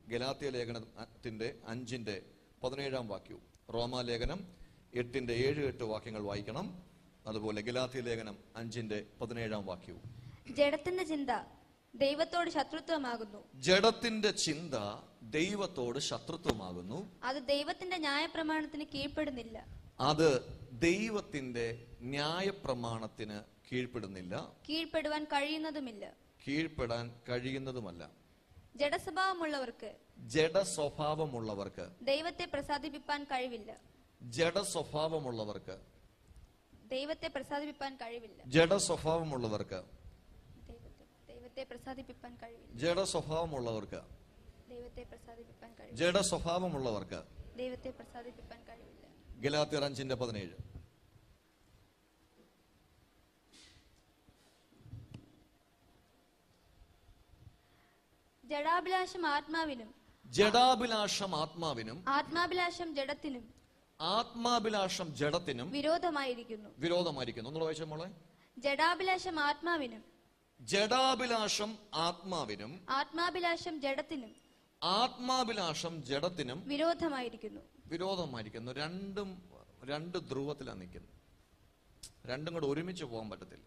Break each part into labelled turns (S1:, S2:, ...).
S1: ഗലാത്യ ലേഖനത്തിന്റെ അഞ്ചിന്റെ പതിനേഴാം വാക്യവും റോമാലേഖനം എട്ടിന്റെ ഏഴ് എട്ട് വാക്യങ്ങൾ വായിക്കണം അതുപോലെ ഗലാത്യ ലേഖനം അഞ്ചിന്റെ പതിനേഴാം വാക്യവും
S2: ജഡത്തിന്റെ ചിന്ത ദൈവത്തോട് ശത്രുത്വമാകുന്നു
S1: ജഡത്തിന്റെ ചിന്ത ദൈവത്തോട് ശത്രുത്വമാകുന്നു
S2: അത് ദൈവത്തിന്റെ ന്യായപ്രമാണത്തിന് കീഴ്പ്പെടുന്നില്ല
S1: അത് ദൈവത്തിന്റെ ന്യായപ്രമാണത്തിന് കീഴ്പ്പെടുന്നില്ല
S2: കീഴ്പ്പെടുവാൻ കഴിയുന്നതുമില്ല
S1: കീഴ്പ്പെടാൻ കഴിയുന്നതുമല്ല
S2: ജഡസ്വഭാവമുള്ളവർക്ക്
S1: ജഡ സ്വഭാവമുള്ളവർക്ക്
S2: ദൈവത്തെ പ്രസാദിപ്പിപ്പാൻ കഴിവില്ല
S1: ജഡ സ്വഭാവമുള്ളവർക്ക്
S2: ദൈവത്തെ പ്രസാദിപ്പിപ്പാൻ കഴിവില്ല
S1: ജഡ സ്വഭാവമുള്ളവർക്ക്
S2: ദൈവത്തെ ദൈവത്തെ പ്രസാദിപ്പിപ്പാൻ കഴിവില്ല
S1: ജഡ സ്വഭാവമുള്ളവർക്ക്
S2: ദൈവത്തെ പ്രസാദിപ്പിപ്പാൻ കഴിവില്ല
S1: ജഡ സ്വഭാവമുള്ളവർക്ക്
S2: ദൈവത്തെ പ്രസാദിപ്പിപ്പാൻ കഴിവില്ല
S1: ഗലാത്തിയർ അഞ്ചിന്റെ പതിനേഴ്
S2: ജഡാഭിലാഷം ആത്മാവിനും
S1: ജഡാഭിലാഷം ആത്മാവിനും
S2: ആത്മാഭിലാഷം ജഡത്തിനും
S1: ആത്മാഭിലാഷം ജഡത്തിനും
S2: വിരോധമായിരിക്കുന്നു
S1: വിരോധമായിരിക്കുന്നു ഒന്നുകൂടെ വായിച്ച മോളെ
S2: ജഡാഭിലാഷം ആത്മാവിനും
S1: ജഡാഭിലാഷം ആത്മാവിനും
S2: ആത്മാഭിലാഷം ജഡത്തിനും
S1: ആത്മാഭിലാഷം ജഡത്തിനും
S2: വിരോധമായിരിക്കുന്നു
S1: വിരോധമായിരിക്കുന്നു രണ്ടും രണ്ട് ധ്രുവത്തിലാണ് നിൽക്കുന്നത് രണ്ടും കൂടെ ഒരുമിച്ച് പോകാൻ പറ്റത്തില്ല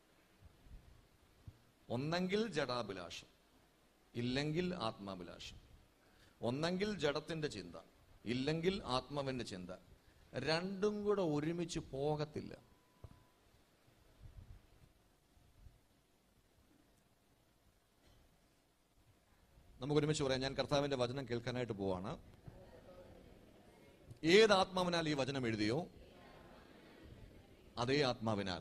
S1: ഒന്നെങ്കിൽ ജഡാഭിലാഷം ഇല്ലെങ്കിൽ ആത്മാഭിലാഷം ഒന്നെങ്കിൽ ജഡത്തിന്റെ ചിന്ത ഇല്ലെങ്കിൽ ആത്മാവിന്റെ ചിന്ത രണ്ടും കൂടെ ഒരുമിച്ച് പോകത്തില്ല നമുക്ക് ഒരുമിച്ച് പറയാം ഞാൻ കർത്താവിന്റെ വചനം കേൾക്കാനായിട്ട് പോവാണ് ഏത് ആത്മാവിനാൽ ഈ വചനം എഴുതിയോ അതേ ആത്മാവിനാൽ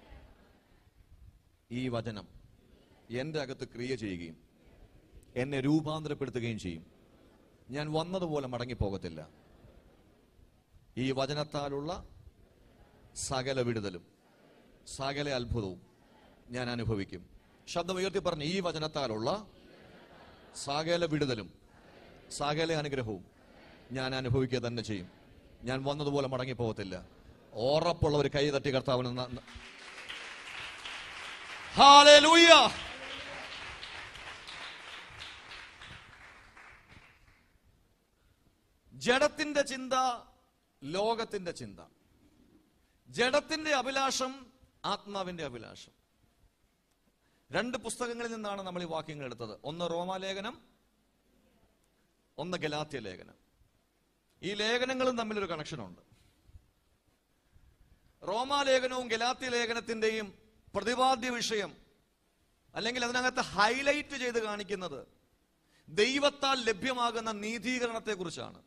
S1: ഈ വചനം എന്റെ അകത്ത് ക്രിയ ചെയ്യുകയും എന്നെ രൂപാന്തരപ്പെടുത്തുകയും ചെയ്യും ഞാൻ വന്നതുപോലെ മടങ്ങിപ്പോകത്തില്ല ഈ വചനത്താലുള്ള സകല വിടുതലും സകല അത്ഭുതവും ഞാൻ അനുഭവിക്കും ശബ്ദം ഉയർത്തി പറഞ്ഞ് ഈ വചനത്താലുള്ള സകല വിടുതലും സകല അനുഗ്രഹവും ഞാൻ അനുഭവിക്കുക തന്നെ ചെയ്യും ഞാൻ വന്നതുപോലെ മടങ്ങിപ്പോകത്തില്ല ഉറപ്പുള്ള ഒരു കൈ തട്ടി കർത്താവിന് ന- ന- ഹാലേലൂയ ജഡത്തിന്റെ ചിന്ത ലോകത്തിന്റെ ചിന്ത ജഡത്തിന്റെ അഭിലാഷം ആത്മാവിന്റെ അഭിലാഷം രണ്ട് പുസ്തകങ്ങളിൽ നിന്നാണ് നമ്മൾ ഈ വാക്യങ്ങൾ എടുത്തത് ഒന്ന് റോമാലേഖനം ഒന്ന് ഗലാത്യ ലേഖനം ഈ ലേഖനങ്ങളും തമ്മിലൊരു കണക്ഷനുണ്ട് റോമാലേഖനവും ഗലാത്യ ലേഖനത്തിന്റെയും പ്രതിപാദ്യ വിഷയം അല്ലെങ്കിൽ അതിനകത്ത് ഹൈലൈറ്റ് ചെയ്ത് കാണിക്കുന്നത് ദൈവത്താൽ ലഭ്യമാകുന്ന നീതീകരണത്തെ കുറിച്ചാണ്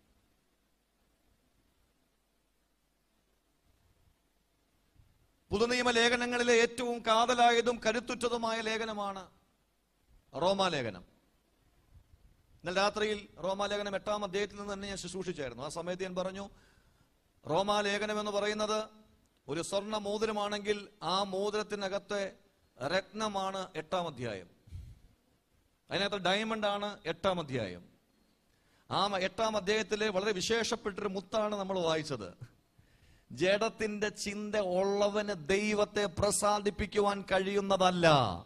S1: പുതുനിയമ ലേഖനങ്ങളിലെ ഏറ്റവും കാതലായതും കരുത്തുറ്റതുമായ ലേഖനമാണ് റോമാലേഖനം ഇന്നലെ രാത്രിയിൽ റോമാലേഖനം എട്ടാം അധ്യായത്തിൽ നിന്ന് തന്നെ ഞാൻ ശുശ്രൂഷിച്ചായിരുന്നു ആ സമയത്ത് ഞാൻ പറഞ്ഞു റോമാലേഖനം എന്ന് പറയുന്നത് ഒരു സ്വർണ്ണ മോതിരമാണെങ്കിൽ ആ മോതിരത്തിനകത്തെ രത്നമാണ് എട്ടാം അധ്യായം അതിനകത്ത് ഡയമണ്ട് ആണ് എട്ടാം അധ്യായം ആ മ- എട്ടാം അധ്യായത്തിലെ വളരെ വിശേഷപ്പെട്ടൊരു മുത്താണ് നമ്മൾ വായിച്ചത് ജഡത്തിന്റെ ചിന്ത ഉള്ളവന് ദൈവത്തെ പ്രസാദിപ്പിക്കുവാൻ കഴിയുന്നതല്ല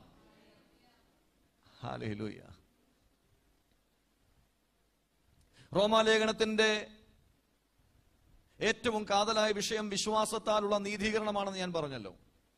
S1: ഹാലേലൂയ റോമാലേഖനത്തിന്റെ ഏറ്റവും കാതലായ വിഷയം വിശ്വാസത്താലുള്ള നീതീകരണമാണെന്ന് ഞാൻ പറഞ്ഞല്ലോ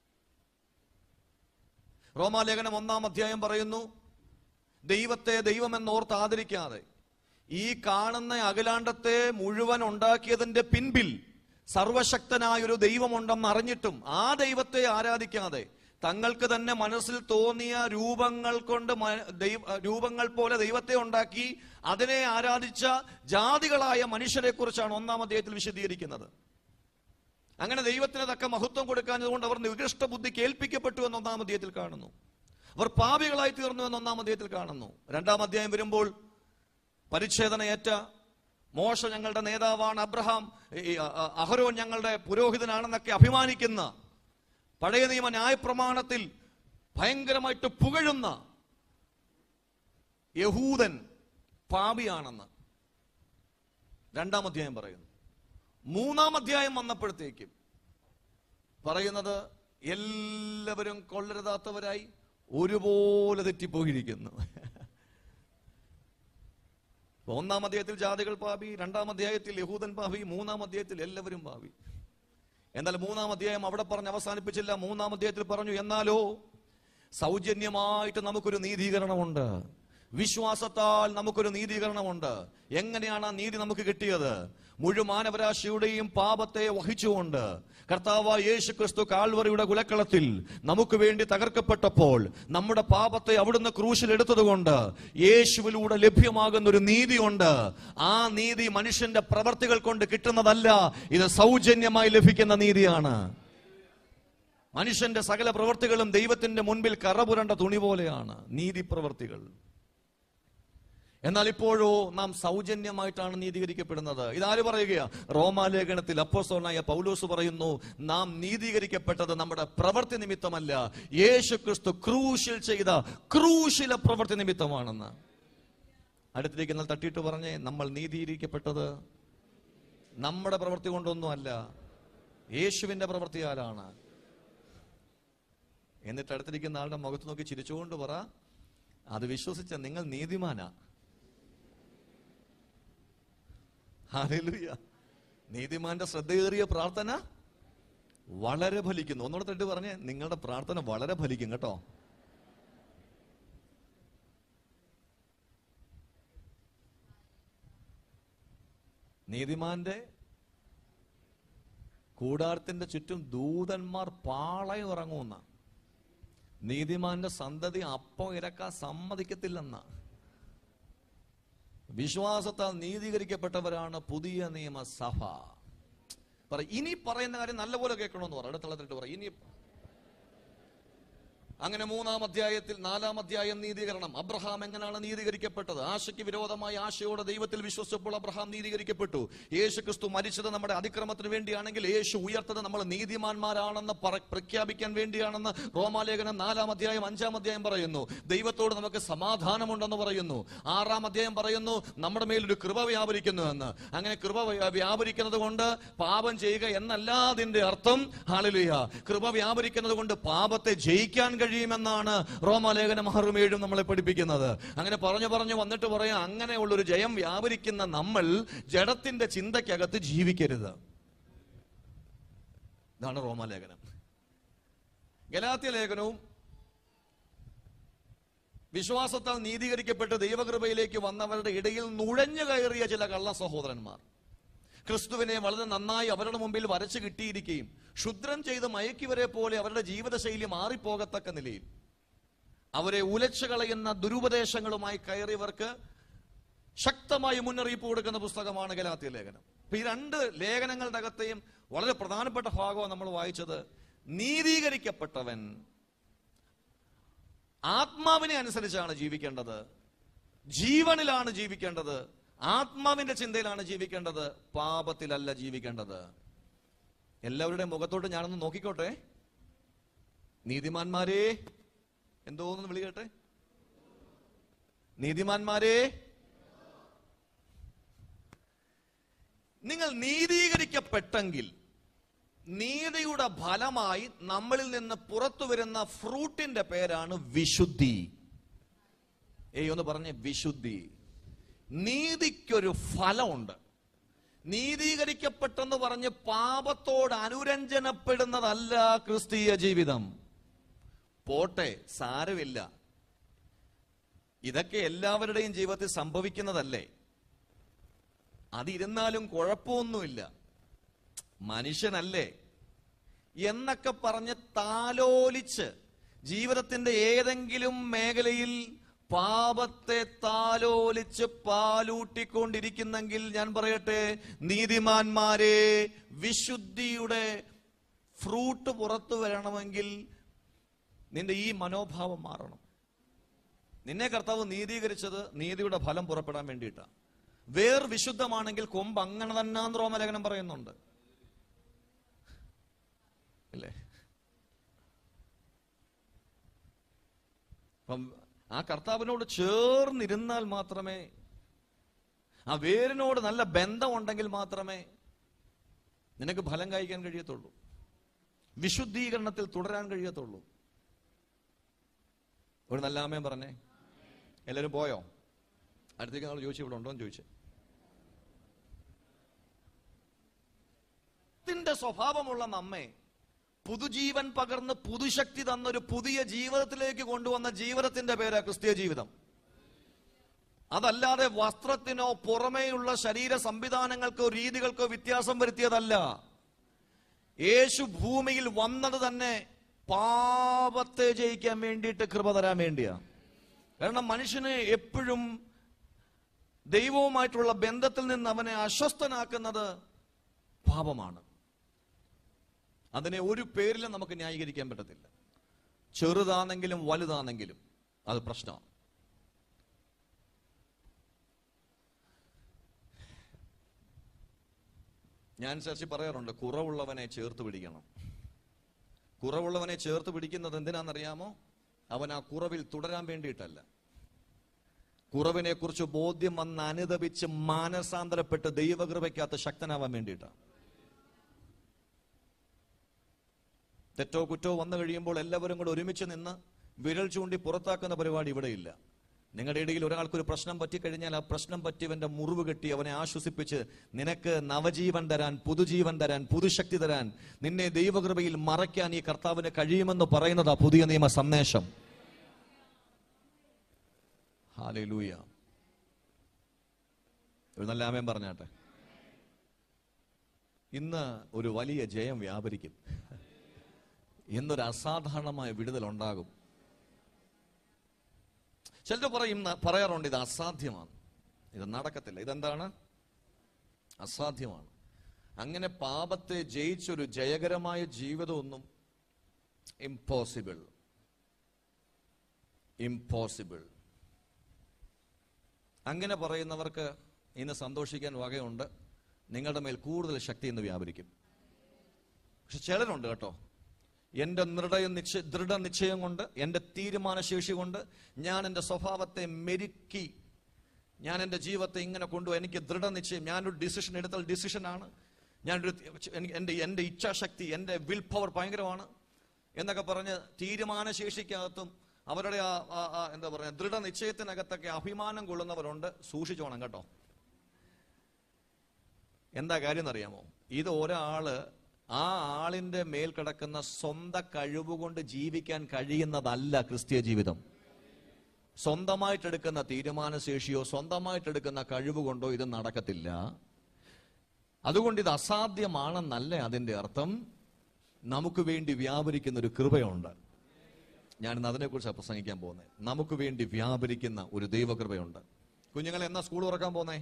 S1: റോമാലേഖനം ഒന്നാം അധ്യായം പറയുന്നു ദൈവത്തെ ദൈവമെന്നോർത്ത് ആദരിക്കാതെ ഈ കാണുന്ന അഖിലാണ്ടത്തെ മുഴുവൻ ഉണ്ടാക്കിയതിന്റെ പിൻപിൽ സർവശക്തനായ ഒരു ദൈവമുണ്ടെന്ന് അറിഞ്ഞിട്ടും ആ ദൈവത്തെ ആരാധിക്കാതെ തങ്ങൾക്ക് തന്നെ മനസ്സിൽ തോന്നിയ രൂപങ്ങൾ കൊണ്ട് മ- ദൈവ- രൂപങ്ങൾ പോലെ ദൈവത്തെ ഉണ്ടാക്കി അതിനെ ആരാധിച്ച ജാതികളായ മനുഷ്യരെ കുറിച്ചാണ് ഒന്നാം അധ്യായത്തിൽ വിശദീകരിക്കുന്നത് അങ്ങനെ ദൈവത്തിന് തക്ക മഹത്വം കൊടുക്കാഞ്ഞതുകൊണ്ട് അവർ നികൃഷ്ട ബുദ്ധി കേൾപ്പിക്കപ്പെട്ടു എന്ന് ഒന്നാം അധ്യായത്തിൽ കാണുന്നു അവർ പാപികളായി തീർന്നു എന്ന് ഒന്നാം അധ്യായത്തിൽ കാണുന്നു രണ്ടാം അധ്യായം വരുമ്പോൾ പരിച്ഛേദനയേറ്റ മോശ ഞങ്ങളുടെ നേതാവാണ് അബ്രഹാം ഈ അ- അ- അഹരോൻ ഞങ്ങളുടെ പുരോഹിതനാണെന്നൊക്കെ അഭിമാനിക്കുന്ന പഴയ നിയമ ന്യായപ്രമാണത്തിൽ ഭയങ്കരമായിട്ട് പുകഴുന്ന യഹൂദൻ പാപിയാണെന്ന് രണ്ടാം അധ്യായം പറയുന്നു മൂന്നാം അധ്യായം വന്നപ്പോഴത്തേക്കും പറയുന്നത് എല്ലാവരും കൊള്ളരുതാത്തവരായി ഒരുപോലെ തെറ്റിപ്പോയിരിക്കുന്നു അപ്പൊ ഒന്നാം അധ്യായത്തിൽ ജാതികൾ പാപി രണ്ടാം അധ്യായത്തിൽ യഹൂദൻ പാപി മൂന്നാം അധ്യായത്തിൽ എല്ലാവരും പാപി എന്നാൽ മൂന്നാം അധ്യായം അവിടെ പറഞ്ഞ് അവസാനിപ്പിച്ചില്ല മൂന്നാം അധ്യായത്തിൽ പറഞ്ഞു എന്നാലോ സൗജന്യമായിട്ട് നമുക്കൊരു നീതീകരണമുണ്ട് വിശ്വാസത്താൽ നമുക്കൊരു നീതീകരണമുണ്ട് എങ്ങനെയാണ് ആ നീതി നമുക്ക് കിട്ടിയത് മുഴുമാനവരാശിയുടെയും പാപത്തെ വഹിച്ചുകൊണ്ട് കർത്താവായ യേശു ക്രിസ്തു കാൽവറിയുടെ കുലക്കളത്തിൽ നമുക്ക് വേണ്ടി തകർക്കപ്പെട്ടപ്പോൾ നമ്മുടെ പാപത്തെ അവിടുന്ന് ക്രൂശിൽ എടുത്തതുകൊണ്ട് യേശുവിലൂടെ ലഭ്യമാകുന്ന ഒരു നീതിയുണ്ട് ആ നീതി മനുഷ്യന്റെ പ്രവർത്തികൾ കൊണ്ട് കിട്ടുന്നതല്ല ഇത് സൗജന്യമായി ലഭിക്കുന്ന നീതിയാണ് മനുഷ്യന്റെ സകല പ്രവർത്തികളും ദൈവത്തിന്റെ മുൻപിൽ കറപുരണ്ട തുണി പോലെയാണ് നീതി പ്രവർത്തികൾ എന്നാൽ ഇപ്പോഴോ നാം സൗജന്യമായിട്ടാണ് നീതീകരിക്കപ്പെടുന്നത് ഇതാര് പറയുകയാ റോമാലേഖനത്തിൽ അപ്പോസ്തലനായ പൗലോസ് പറയുന്നു നാം നീതീകരിക്കപ്പെട്ടത് നമ്മുടെ പ്രവൃത്തി നിമിത്തമല്ല യേശു ക്രിസ്തു ക്രൂശിൽ ചെയ്ത ക്രൂശില പ്രവൃത്തി നിമിത്തമാണെന്ന് അടുത്തിലേക്ക് എന്നാൽ തട്ടിയിട്ട് പറഞ്ഞേ നമ്മൾ നീതീകരിക്കപ്പെട്ടത് നമ്മുടെ പ്രവൃത്തി കൊണ്ടൊന്നുമല്ല യേശുവിന്റെ പ്രവൃത്തിയാലാണ് എന്നിട്ട് അടുത്തിരിക്കുന്ന ആളുടെ മുഖത്ത് നോക്കി ചിരിച്ചുകൊണ്ട് പറ അത് വിശ്വസിച്ച നിങ്ങൾ നീതിമാനാ ഹല്ലേലൂയ നീതിമാന്റെ ശ്രദ്ധയേറിയ പ്രാർത്ഥന വളരെ ഫലിക്കുന്നു ഒന്നുകൂടെ തട്ടി പറഞ്ഞേ നിങ്ങളുടെ പ്രാർത്ഥന വളരെ ഫലിക്കും കേട്ടോ നീതിമാന്റെ കൂടാരത്തിന്റെ ചുറ്റും ദൂതന്മാർ പാളയം ഇറങ്ങുന്ന നീതിമാന്റെ സന്തതി അപ്പം ഇരക്കാൻ സമ്മതിക്കത്തില്ലെന്ന വിശ്വാസത്താൽ നീതീകരിക്കപ്പെട്ടവരാണ് പുതിയ നിയമസഭ പറ ഇനി പറയുന്ന കാര്യം നല്ലപോലെ കേൾക്കണമെന്ന് പറ അടുത്തുള്ളതിട്ട് പറ ഇനി അങ്ങനെ മൂന്നാം അധ്യായത്തിൽ നാലാം അധ്യായം നീതീകരണം അബ്രഹാം എങ്ങനെയാണ് നീതീകരിക്കപ്പെട്ടത് ആശയ്ക്ക് വിരോധമായി ആശയോടെ ദൈവത്തിൽ വിശ്വസിച്ചപ്പോൾ അബ്രഹാം നീതീകരിക്കപ്പെട്ടു യേശു ക്രിസ്തു മരിച്ചത് നമ്മുടെ അതിക്രമത്തിന് വേണ്ടിയാണെങ്കിൽ യേശു ഉയർത്തത് നമ്മൾ നീതിമാന്മാരാണെന്ന് പറ- പ്രഖ്യാപിക്കാൻ വേണ്ടിയാണെന്ന് റോമാലേഖനം നാലാം അധ്യായം അഞ്ചാം അധ്യായം പറയുന്നു ദൈവത്തോട് നമുക്ക് സമാധാനമുണ്ടെന്ന് പറയുന്നു ആറാം അധ്യായം പറയുന്നു നമ്മുടെ മേൽ ഒരു കൃപ വ്യാപരിക്കുന്നു എന്ന് അങ്ങനെ കൃപ വ്യ- വ്യാപരിക്കുന്നത് കൊണ്ട് പാപം ചെയ്യുക എന്നല്ല അതിന്റെ അർത്ഥം ഹാളിലുയ കൃപ വ്യാപരിക്കുന്നത് കൊണ്ട് പാപത്തെ ജയിക്കാൻ കഴിയുമെന്നാണ് റോമാലേഖനം ആറും ഏഴും നമ്മളെ പഠിപ്പിക്കുന്നത് അങ്ങനെ പറഞ്ഞു പറഞ്ഞു വന്നിട്ട് പറയാം അങ്ങനെയുള്ളൊരു ജയം വ്യാപരിക്കുന്ന നമ്മൾ ജഡത്തിന്റെ ചിന്തയ്ക്കകത്ത് ജീവിക്കരുത് ഇതാണ് റോമാലേഖനം ഗലാത്യ ലേഖനവും വിശ്വാസത്താൽ നീതീകരിക്കപ്പെട്ട് ദൈവകൃപയിലേക്ക് വന്നവരുടെ ഇടയിൽ നുഴഞ്ഞു കയറിയ ചില കള്ള സഹോദരന്മാർ ക്രിസ്തുവിനെ വളരെ നന്നായി അവരുടെ മുമ്പിൽ വരച്ചു കിട്ടിയിരിക്കുകയും ക്ഷുദ്രം ചെയ്ത് മയക്കിവരെ പോലെ അവരുടെ ജീവിതശൈലി മാറിപ്പോകത്തക്ക നിലയിൽ അവരെ ഉലച്ചു കളയുന്ന ദുരുപദേശങ്ങളുമായി കയറിയവർക്ക് ശക്തമായി മുന്നറിയിപ്പ് കൊടുക്കുന്ന പുസ്തകമാണ് ഗലാത്യ ലേഖനം അപ്പൊ ഈ രണ്ട് ലേഖനങ്ങളുടെ അകത്തെയും വളരെ പ്രധാനപ്പെട്ട ഭാഗമാണ് നമ്മൾ വായിച്ചത് നീതീകരിക്കപ്പെട്ടവൻ ആത്മാവിനെ അനുസരിച്ചാണ് ജീവിക്കേണ്ടത് ജീവനിലാണ് ജീവിക്കേണ്ടത് ആത്മാവിന്റെ ചിന്തയിലാണ് ജീവിക്കേണ്ടത് പാപത്തിലല്ല ജീവിക്കേണ്ടത് എല്ലാവരുടെയും മുഖത്തോട്ട് ഞാനൊന്ന് നോക്കിക്കോട്ടെ നീതിമാന്മാരെ എന്തോന്ന് വിളിക്കട്ടെ നീതിമാന്മാരെ നിങ്ങൾ നീതീകരിക്കപ്പെട്ടെങ്കിൽ നീതിയുടെ ഫലമായി നമ്മളിൽ നിന്ന് പുറത്തു വരുന്ന ഫ്രൂട്ടിന്റെ പേരാണ് വിശുദ്ധി ഏയ് ഒന്ന് പറഞ്ഞേ വിശുദ്ധി നീതിക്കൊരു ഫലമുണ്ട് നീതീകരിക്കപ്പെട്ടെന്ന് പറഞ്ഞ് പാപത്തോട് അനുരഞ്ജനപ്പെടുന്നതല്ല ക്രിസ്തീയ ജീവിതം പോട്ടെ സാരമില്ല ഇതൊക്കെ എല്ലാവരുടെയും ജീവിതത്തിൽ സംഭവിക്കുന്നതല്ലേ അതിരുന്നാലും കുഴപ്പമൊന്നുമില്ല മനുഷ്യനല്ലേ എന്നൊക്കെ പറഞ്ഞ് താലോലിച്ച് ജീവിതത്തിന്റെ ഏതെങ്കിലും മേഖലയിൽ പാപത്തെ താലോലിച്ച് പാലൂട്ടിക്കൊണ്ടിരിക്കുന്നെങ്കിൽ ഞാൻ പറയട്ടെ നീതിമാന്മാരെ വിശുദ്ധിയുടെ ഫ്രൂട്ട് പുറത്തു വരണമെങ്കിൽ നിന്റെ ഈ മനോഭാവം മാറണം നിന്നെ കർത്താവ് നീതീകരിച്ചത് നീതിയുടെ ഫലം പുറപ്പെടാൻ വേണ്ടിയിട്ടാണ് വേർ വിശുദ്ധമാണെങ്കിൽ കൊമ്പ് അങ്ങനെ തന്നെ റോമലേഖനം പറയുന്നുണ്ട് അല്ലേ അപ്പം ആ കർത്താവിനോട് ചേർന്നിരുന്നാൽ മാത്രമേ ആ വേരിനോട് നല്ല ബന്ധമുണ്ടെങ്കിൽ മാത്രമേ നിനക്ക് ഫലം കായ്ക്കാൻ കഴിയത്തുള്ളൂ വിശുദ്ധീകരണത്തിൽ തുടരാൻ കഴിയത്തുള്ളൂ ഒരു നല്ല ആമയം പറഞ്ഞേ എല്ലാവരും പോയോ അടുത്തേക്ക് നാൾ ചോദിച്ചു ഇവിടെ ഉണ്ടോ എന്ന് ചോദിച്ചു ത്തിന്റെ സ്വഭാവമുള്ള നമ്മെ പുതുജീവൻ പകർന്ന് പുതുശക്തി തന്നൊരു പുതിയ ജീവിതത്തിലേക്ക് കൊണ്ടുവന്ന ജീവിതത്തിന്റെ പേരാ ക്രിസ്തീയ ജീവിതം അതല്ലാതെ വസ്ത്രത്തിനോ പുറമേയുള്ള ശരീര സംവിധാനങ്ങൾക്കോ രീതികൾക്കോ വ്യത്യാസം വരുത്തിയതല്ല യേശു ഭൂമിയിൽ വന്നത് തന്നെ പാപത്തെ ജയിക്കാൻ വേണ്ടിയിട്ട് കൃപ തരാൻ വേണ്ടിയാ കാരണം മനുഷ്യന് എപ്പോഴും ദൈവവുമായിട്ടുള്ള ബന്ധത്തിൽ നിന്ന് അവനെ അസ്വസ്ഥനാക്കുന്നത് പാപമാണ് അതിനെ ഒരു പേരിലും നമുക്ക് ന്യായീകരിക്കാൻ പറ്റത്തില്ല ചെറുതാണെങ്കിലും വലുതാണെങ്കിലും അത് പ്രശ്നമാണ് ഞാൻ ചർച്ച പറയാറുണ്ട് കുറവുള്ളവനെ ചേർത്ത് പിടിക്കണം കുറവുള്ളവനെ ചേർത്ത് പിടിക്കുന്നത് എന്തിനാണെന്നറിയാമോ അവൻ ആ കുറവിൽ തുടരാൻ വേണ്ടിയിട്ടല്ല കുറവിനെ കുറിച്ച് ബോധ്യം വന്ന് അനുദപിച്ച് മാനസാന്തരപ്പെട്ട് ദൈവകൃപയ്ക്കകത്ത് ശക്തനാവാൻ വേണ്ടിയിട്ടാണ് തെറ്റോ കുറ്റോ വന്നു കഴിയുമ്പോൾ എല്ലാവരും കൂടെ ഒരുമിച്ച് നിന്ന് വിരൽ ചൂണ്ടി പുറത്താക്കുന്ന പരിപാടി ഇവിടെയില്ല നിങ്ങളുടെ ഇടയിൽ ഒരാൾക്കൊരു പ്രശ്നം പറ്റിക്കഴിഞ്ഞാൽ ആ പ്രശ്നം പറ്റിയവന്റെ മുറിവ് കെട്ടി അവനെ ആശ്വസിപ്പിച്ച് നിനക്ക് നവജീവൻ തരാൻ പുതുജീവൻ തരാൻ പുതുശക്തി തരാൻ നിന്നെ ദൈവകൃപയിൽ മറയ്ക്കാൻ ഈ കർത്താവിന് കഴിയുമെന്ന് പറയുന്നതാ പുതിയ നിയമ സന്ദേശം ഹാലൂയ ഒരു നല്ല ആമയം പറഞ്ഞാട്ടെ ഇന്ന് ഒരു വലിയ ജയം വ്യാപരിക്കും എന്നൊരു അസാധാരണമായ വിടുതൽ ഉണ്ടാകും ചിലർ പറയും പറയാറുണ്ട് ഇത് അസാധ്യമാണ് ഇത് നടക്കത്തില്ല ഇതെന്താണ് അസാധ്യമാണ് അങ്ങനെ പാപത്തെ ജയിച്ചൊരു ജയകരമായ ജീവിതമൊന്നും ഇംപോസിബിൾ ഇംപോസിബിൾ അങ്ങനെ പറയുന്നവർക്ക് ഇന്ന് സന്തോഷിക്കാൻ വകയുണ്ട് നിങ്ങളുടെ മേൽ കൂടുതൽ ശക്തി ഇന്ന് വ്യാപരിക്കും പക്ഷെ ചിലരുണ്ട് കേട്ടോ എന്റെ നിർണയ നിശ്ചയ ദൃഢനിശ്ചയം കൊണ്ട് എന്റെ തീരുമാനശേഷി കൊണ്ട് ഞാൻ എന്റെ സ്വഭാവത്തെ മെരുക്കി ഞാൻ എന്റെ ജീവിതത്തെ ഇങ്ങനെ കൊണ്ടു എനിക്ക് ദൃഢനിശ്ചയം ഞാനൊരു ഡിസിഷൻ എടുത്താൽ ഡിസിഷനാണ് ഞാനൊരു എനിക്ക് എന്റെ എന്റെ ഇച്ഛാശക്തി എന്റെ വിൽ പവർ ഭയങ്കരമാണ് എന്നൊക്കെ പറഞ്ഞ് തീരുമാനശേഷിക്കകത്തും അവരുടെ ആ ആ- ആ എന്താ പറയുക ദൃഢനിശ്ചയത്തിനകത്തൊക്കെ അഭിമാനം കൊള്ളുന്നവരുണ്ട് സൂക്ഷിച്ചോണം കേട്ടോ എന്താ കാര്യം എന്നറിയാമോ ഇത് ഒരാള് ആ ആളിന്റെ മേൽ കിടക്കുന്ന സ്വന്തം കഴിവുകൊണ്ട് ജീവിക്കാൻ കഴിയുന്നതല്ല ക്രിസ്തീയ ജീവിതം സ്വന്തമായിട്ടെടുക്കുന്ന തീരുമാനശേഷിയോ സ്വന്തമായിട്ടെടുക്കുന്ന കഴിവ് കൊണ്ടോ ഇത് നടക്കത്തില്ല അതുകൊണ്ട് ഇത് അസാധ്യമാണെന്നല്ല അതിന്റെ അർത്ഥം നമുക്ക് വേണ്ടി വ്യാപരിക്കുന്ന ഒരു കൃപയുണ്ട് ഞാൻ ഇന്ന് അതിനെക്കുറിച്ചാണ് പ്രസംഗിക്കാൻ പോകുന്നത് നമുക്ക് വേണ്ടി വ്യാപരിക്കുന്ന ഒരു ദൈവകൃപയുണ്ട് കുഞ്ഞുങ്ങൾ എന്നാ സ്കൂൾ തുറക്കാൻ പോന്നേ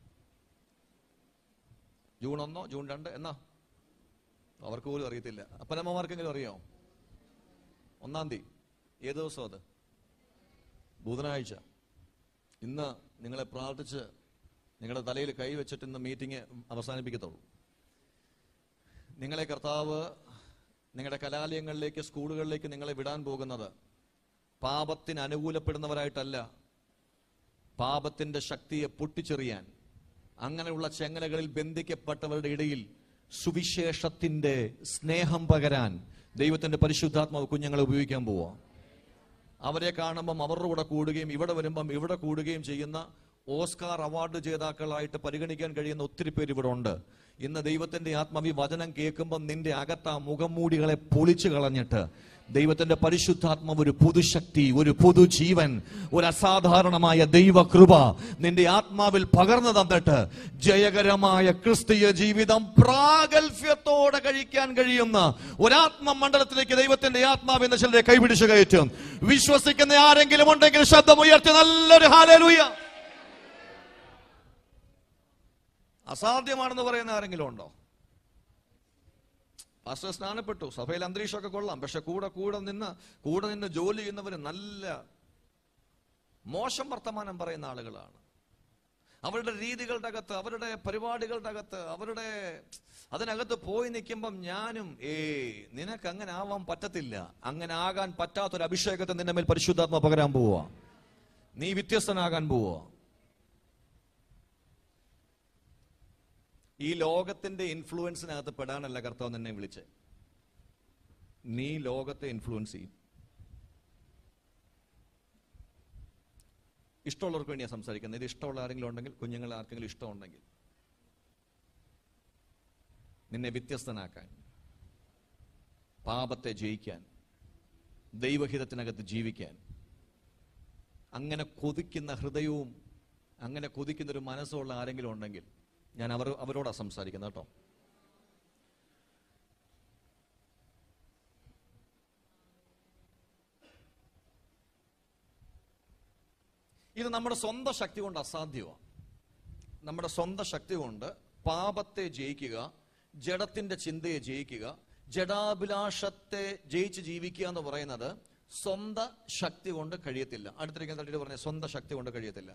S1: ജൂൺ ഒന്നോ ജൂൺ രണ്ട് എന്നാ അവർക്ക് പോലും അറിയത്തില്ല അപ്പനമ്മമാർക്കെങ്കിലും അറിയോ ഒന്നാം തീയതി ഏത് ദിവസം അത് ബുധനാഴ്ച ഇന്ന് നിങ്ങളെ പ്രാർത്ഥിച്ച് നിങ്ങളുടെ തലയിൽ കൈവച്ചിട്ട് ഇന്ന് മീറ്റിംഗ് അവസാനിപ്പിക്കത്തുള്ളൂ നിങ്ങളെ കർത്താവ് നിങ്ങളുടെ കലാലയങ്ങളിലേക്ക് സ്കൂളുകളിലേക്ക് നിങ്ങളെ വിടാൻ പോകുന്നത് പാപത്തിന് അനുകൂലപ്പെടുന്നവരായിട്ടല്ല പാപത്തിന്റെ ശക്തിയെ പൊട്ടിച്ചെറിയാൻ അങ്ങനെയുള്ള ചെങ്ങലകളിൽ ബന്ധിക്കപ്പെട്ടവരുടെ ഇടയിൽ സുവിശേഷത്തിന്റെ സ്നേഹം പകരാൻ ദൈവത്തിന്റെ പരിശുദ്ധാത്മാവ് കുഞ്ഞുങ്ങളെ ഉപയോഗിക്കാൻ പോവാ അവരെ കാണുമ്പം അവരുടെ കൂടെ കൂടുകയും ഇവിടെ വരുമ്പം ഇവിടെ കൂടുകയും ചെയ്യുന്ന ഓസ്കാർ അവാർഡ് ജേതാക്കളായിട്ട് പരിഗണിക്കാൻ കഴിയുന്ന ഒത്തിരി പേര് ഇവിടെ ഉണ്ട് ഇന്ന് ദൈവത്തിന്റെ ആത്മാവി വചനം കേൾക്കുമ്പോൾ നിന്റെ അകത്ത ആ മുഖംമൂടികളെ പൊളിച്ചു കളഞ്ഞിട്ട് ദൈവത്തിന്റെ പരിശുദ്ധാത്മാവ് ഒരു പുതുശക്തി ഒരു പുതുജീവൻ ഒരു അസാധാരണമായ ദൈവകൃപ നിന്റെ ആത്മാവിൽ പകർന്നു തന്നിട്ട് ജയകരമായ ക്രിസ്തീയ ജീവിതം പ്രാഗൽഭ്യത്തോടെ കഴിക്കാൻ കഴിയുന്ന ഒരാത്മ മണ്ഡലത്തിലേക്ക് ദൈവത്തിന്റെ ആത്മാവ് എന്ന ചിലരെ കൈപിടിച്ച് കയറ്റും വിശ്വസിക്കുന്ന ആരെങ്കിലും ഉണ്ടെങ്കിൽ ശബ്ദമുയർത്തി നല്ലൊരു ഹാലലൂയ അസാധ്യമാണെന്ന് പറയുന്ന ആരെങ്കിലും ഉണ്ടോ പാസ്റ്റർ സ്നാനപ്പെട്ടു സഭയിൽ അന്തരീക്ഷമൊക്കെ കൊള്ളാം പക്ഷെ കൂടെ കൂടെ നിന്ന് കൂടെ നിന്ന് ജോലി ചെയ്യുന്നവര് നല്ല മോശം വർത്തമാനം പറയുന്ന ആളുകളാണ് അവരുടെ രീതികളുടെ അകത്ത് അവരുടെ പരിപാടികളുടെ അകത്ത് അവരുടെ അതിനകത്ത് പോയി നിൽക്കുമ്പം ഞാനും ഏ നിനക്ക് അങ്ങനെ ആവാൻ പറ്റത്തില്ല അങ്ങനെ ആകാൻ പറ്റാത്തൊരു അഭിഷേകത്തെ നിന്റെ മേൽ പരിശുദ്ധാത്മ പകരാൻ പോവാ നീ വ്യത്യസ്തനാകാൻ പോവാ ഈ ലോകത്തിന്റെ ഇൻഫ്ലുവൻസിനകത്ത് പെടാനല്ല കർത്താവ് നിന്നെ വിളിച്ചേ നീ ലോകത്തെ ഇൻഫ്ലുവൻസ് ചെയ്യും ഇഷ്ടമുള്ളവർക്ക് വേണ്ടിയാണ് സംസാരിക്കുന്നത് ഇത് ഇഷ്ടമുള്ള ആരെങ്കിലും ഉണ്ടെങ്കിൽ കുഞ്ഞുങ്ങൾ ആർക്കെങ്കിലും ഇഷ്ടമുണ്ടെങ്കിൽ നിന്നെ വ്യത്യസ്തനാക്കാൻ പാപത്തെ ജയിക്കാൻ ദൈവഹിതത്തിനകത്ത് ജീവിക്കാൻ അങ്ങനെ കൊതിക്കുന്ന ഹൃദയവും അങ്ങനെ കൊതിക്കുന്ന ഒരു മനസ്സുള്ള ആരെങ്കിലും ഉണ്ടെങ്കിൽ ഞാൻ അവർ അവരോടാ സംസാരിക്കുന്നത് കേട്ടോ ഇത് നമ്മുടെ സ്വന്തം ശക്തി കൊണ്ട് അസാധ്യമാണ് നമ്മുടെ സ്വന്തം ശക്തി കൊണ്ട് പാപത്തെ ജയിക്കുക ജഡത്തിന്റെ ചിന്തയെ ജയിക്കുക ജഡാഭിലാഷത്തെ ജയിച്ച് ജീവിക്കുക എന്ന് പറയുന്നത് സ്വന്തം ശക്തി കൊണ്ട് കഴിയത്തില്ല അടുത്തിരിക്കുന്ന തട്ടിട്ട് പറഞ്ഞ സ്വന്തം ശക്തി കൊണ്ട് കഴിയത്തില്ല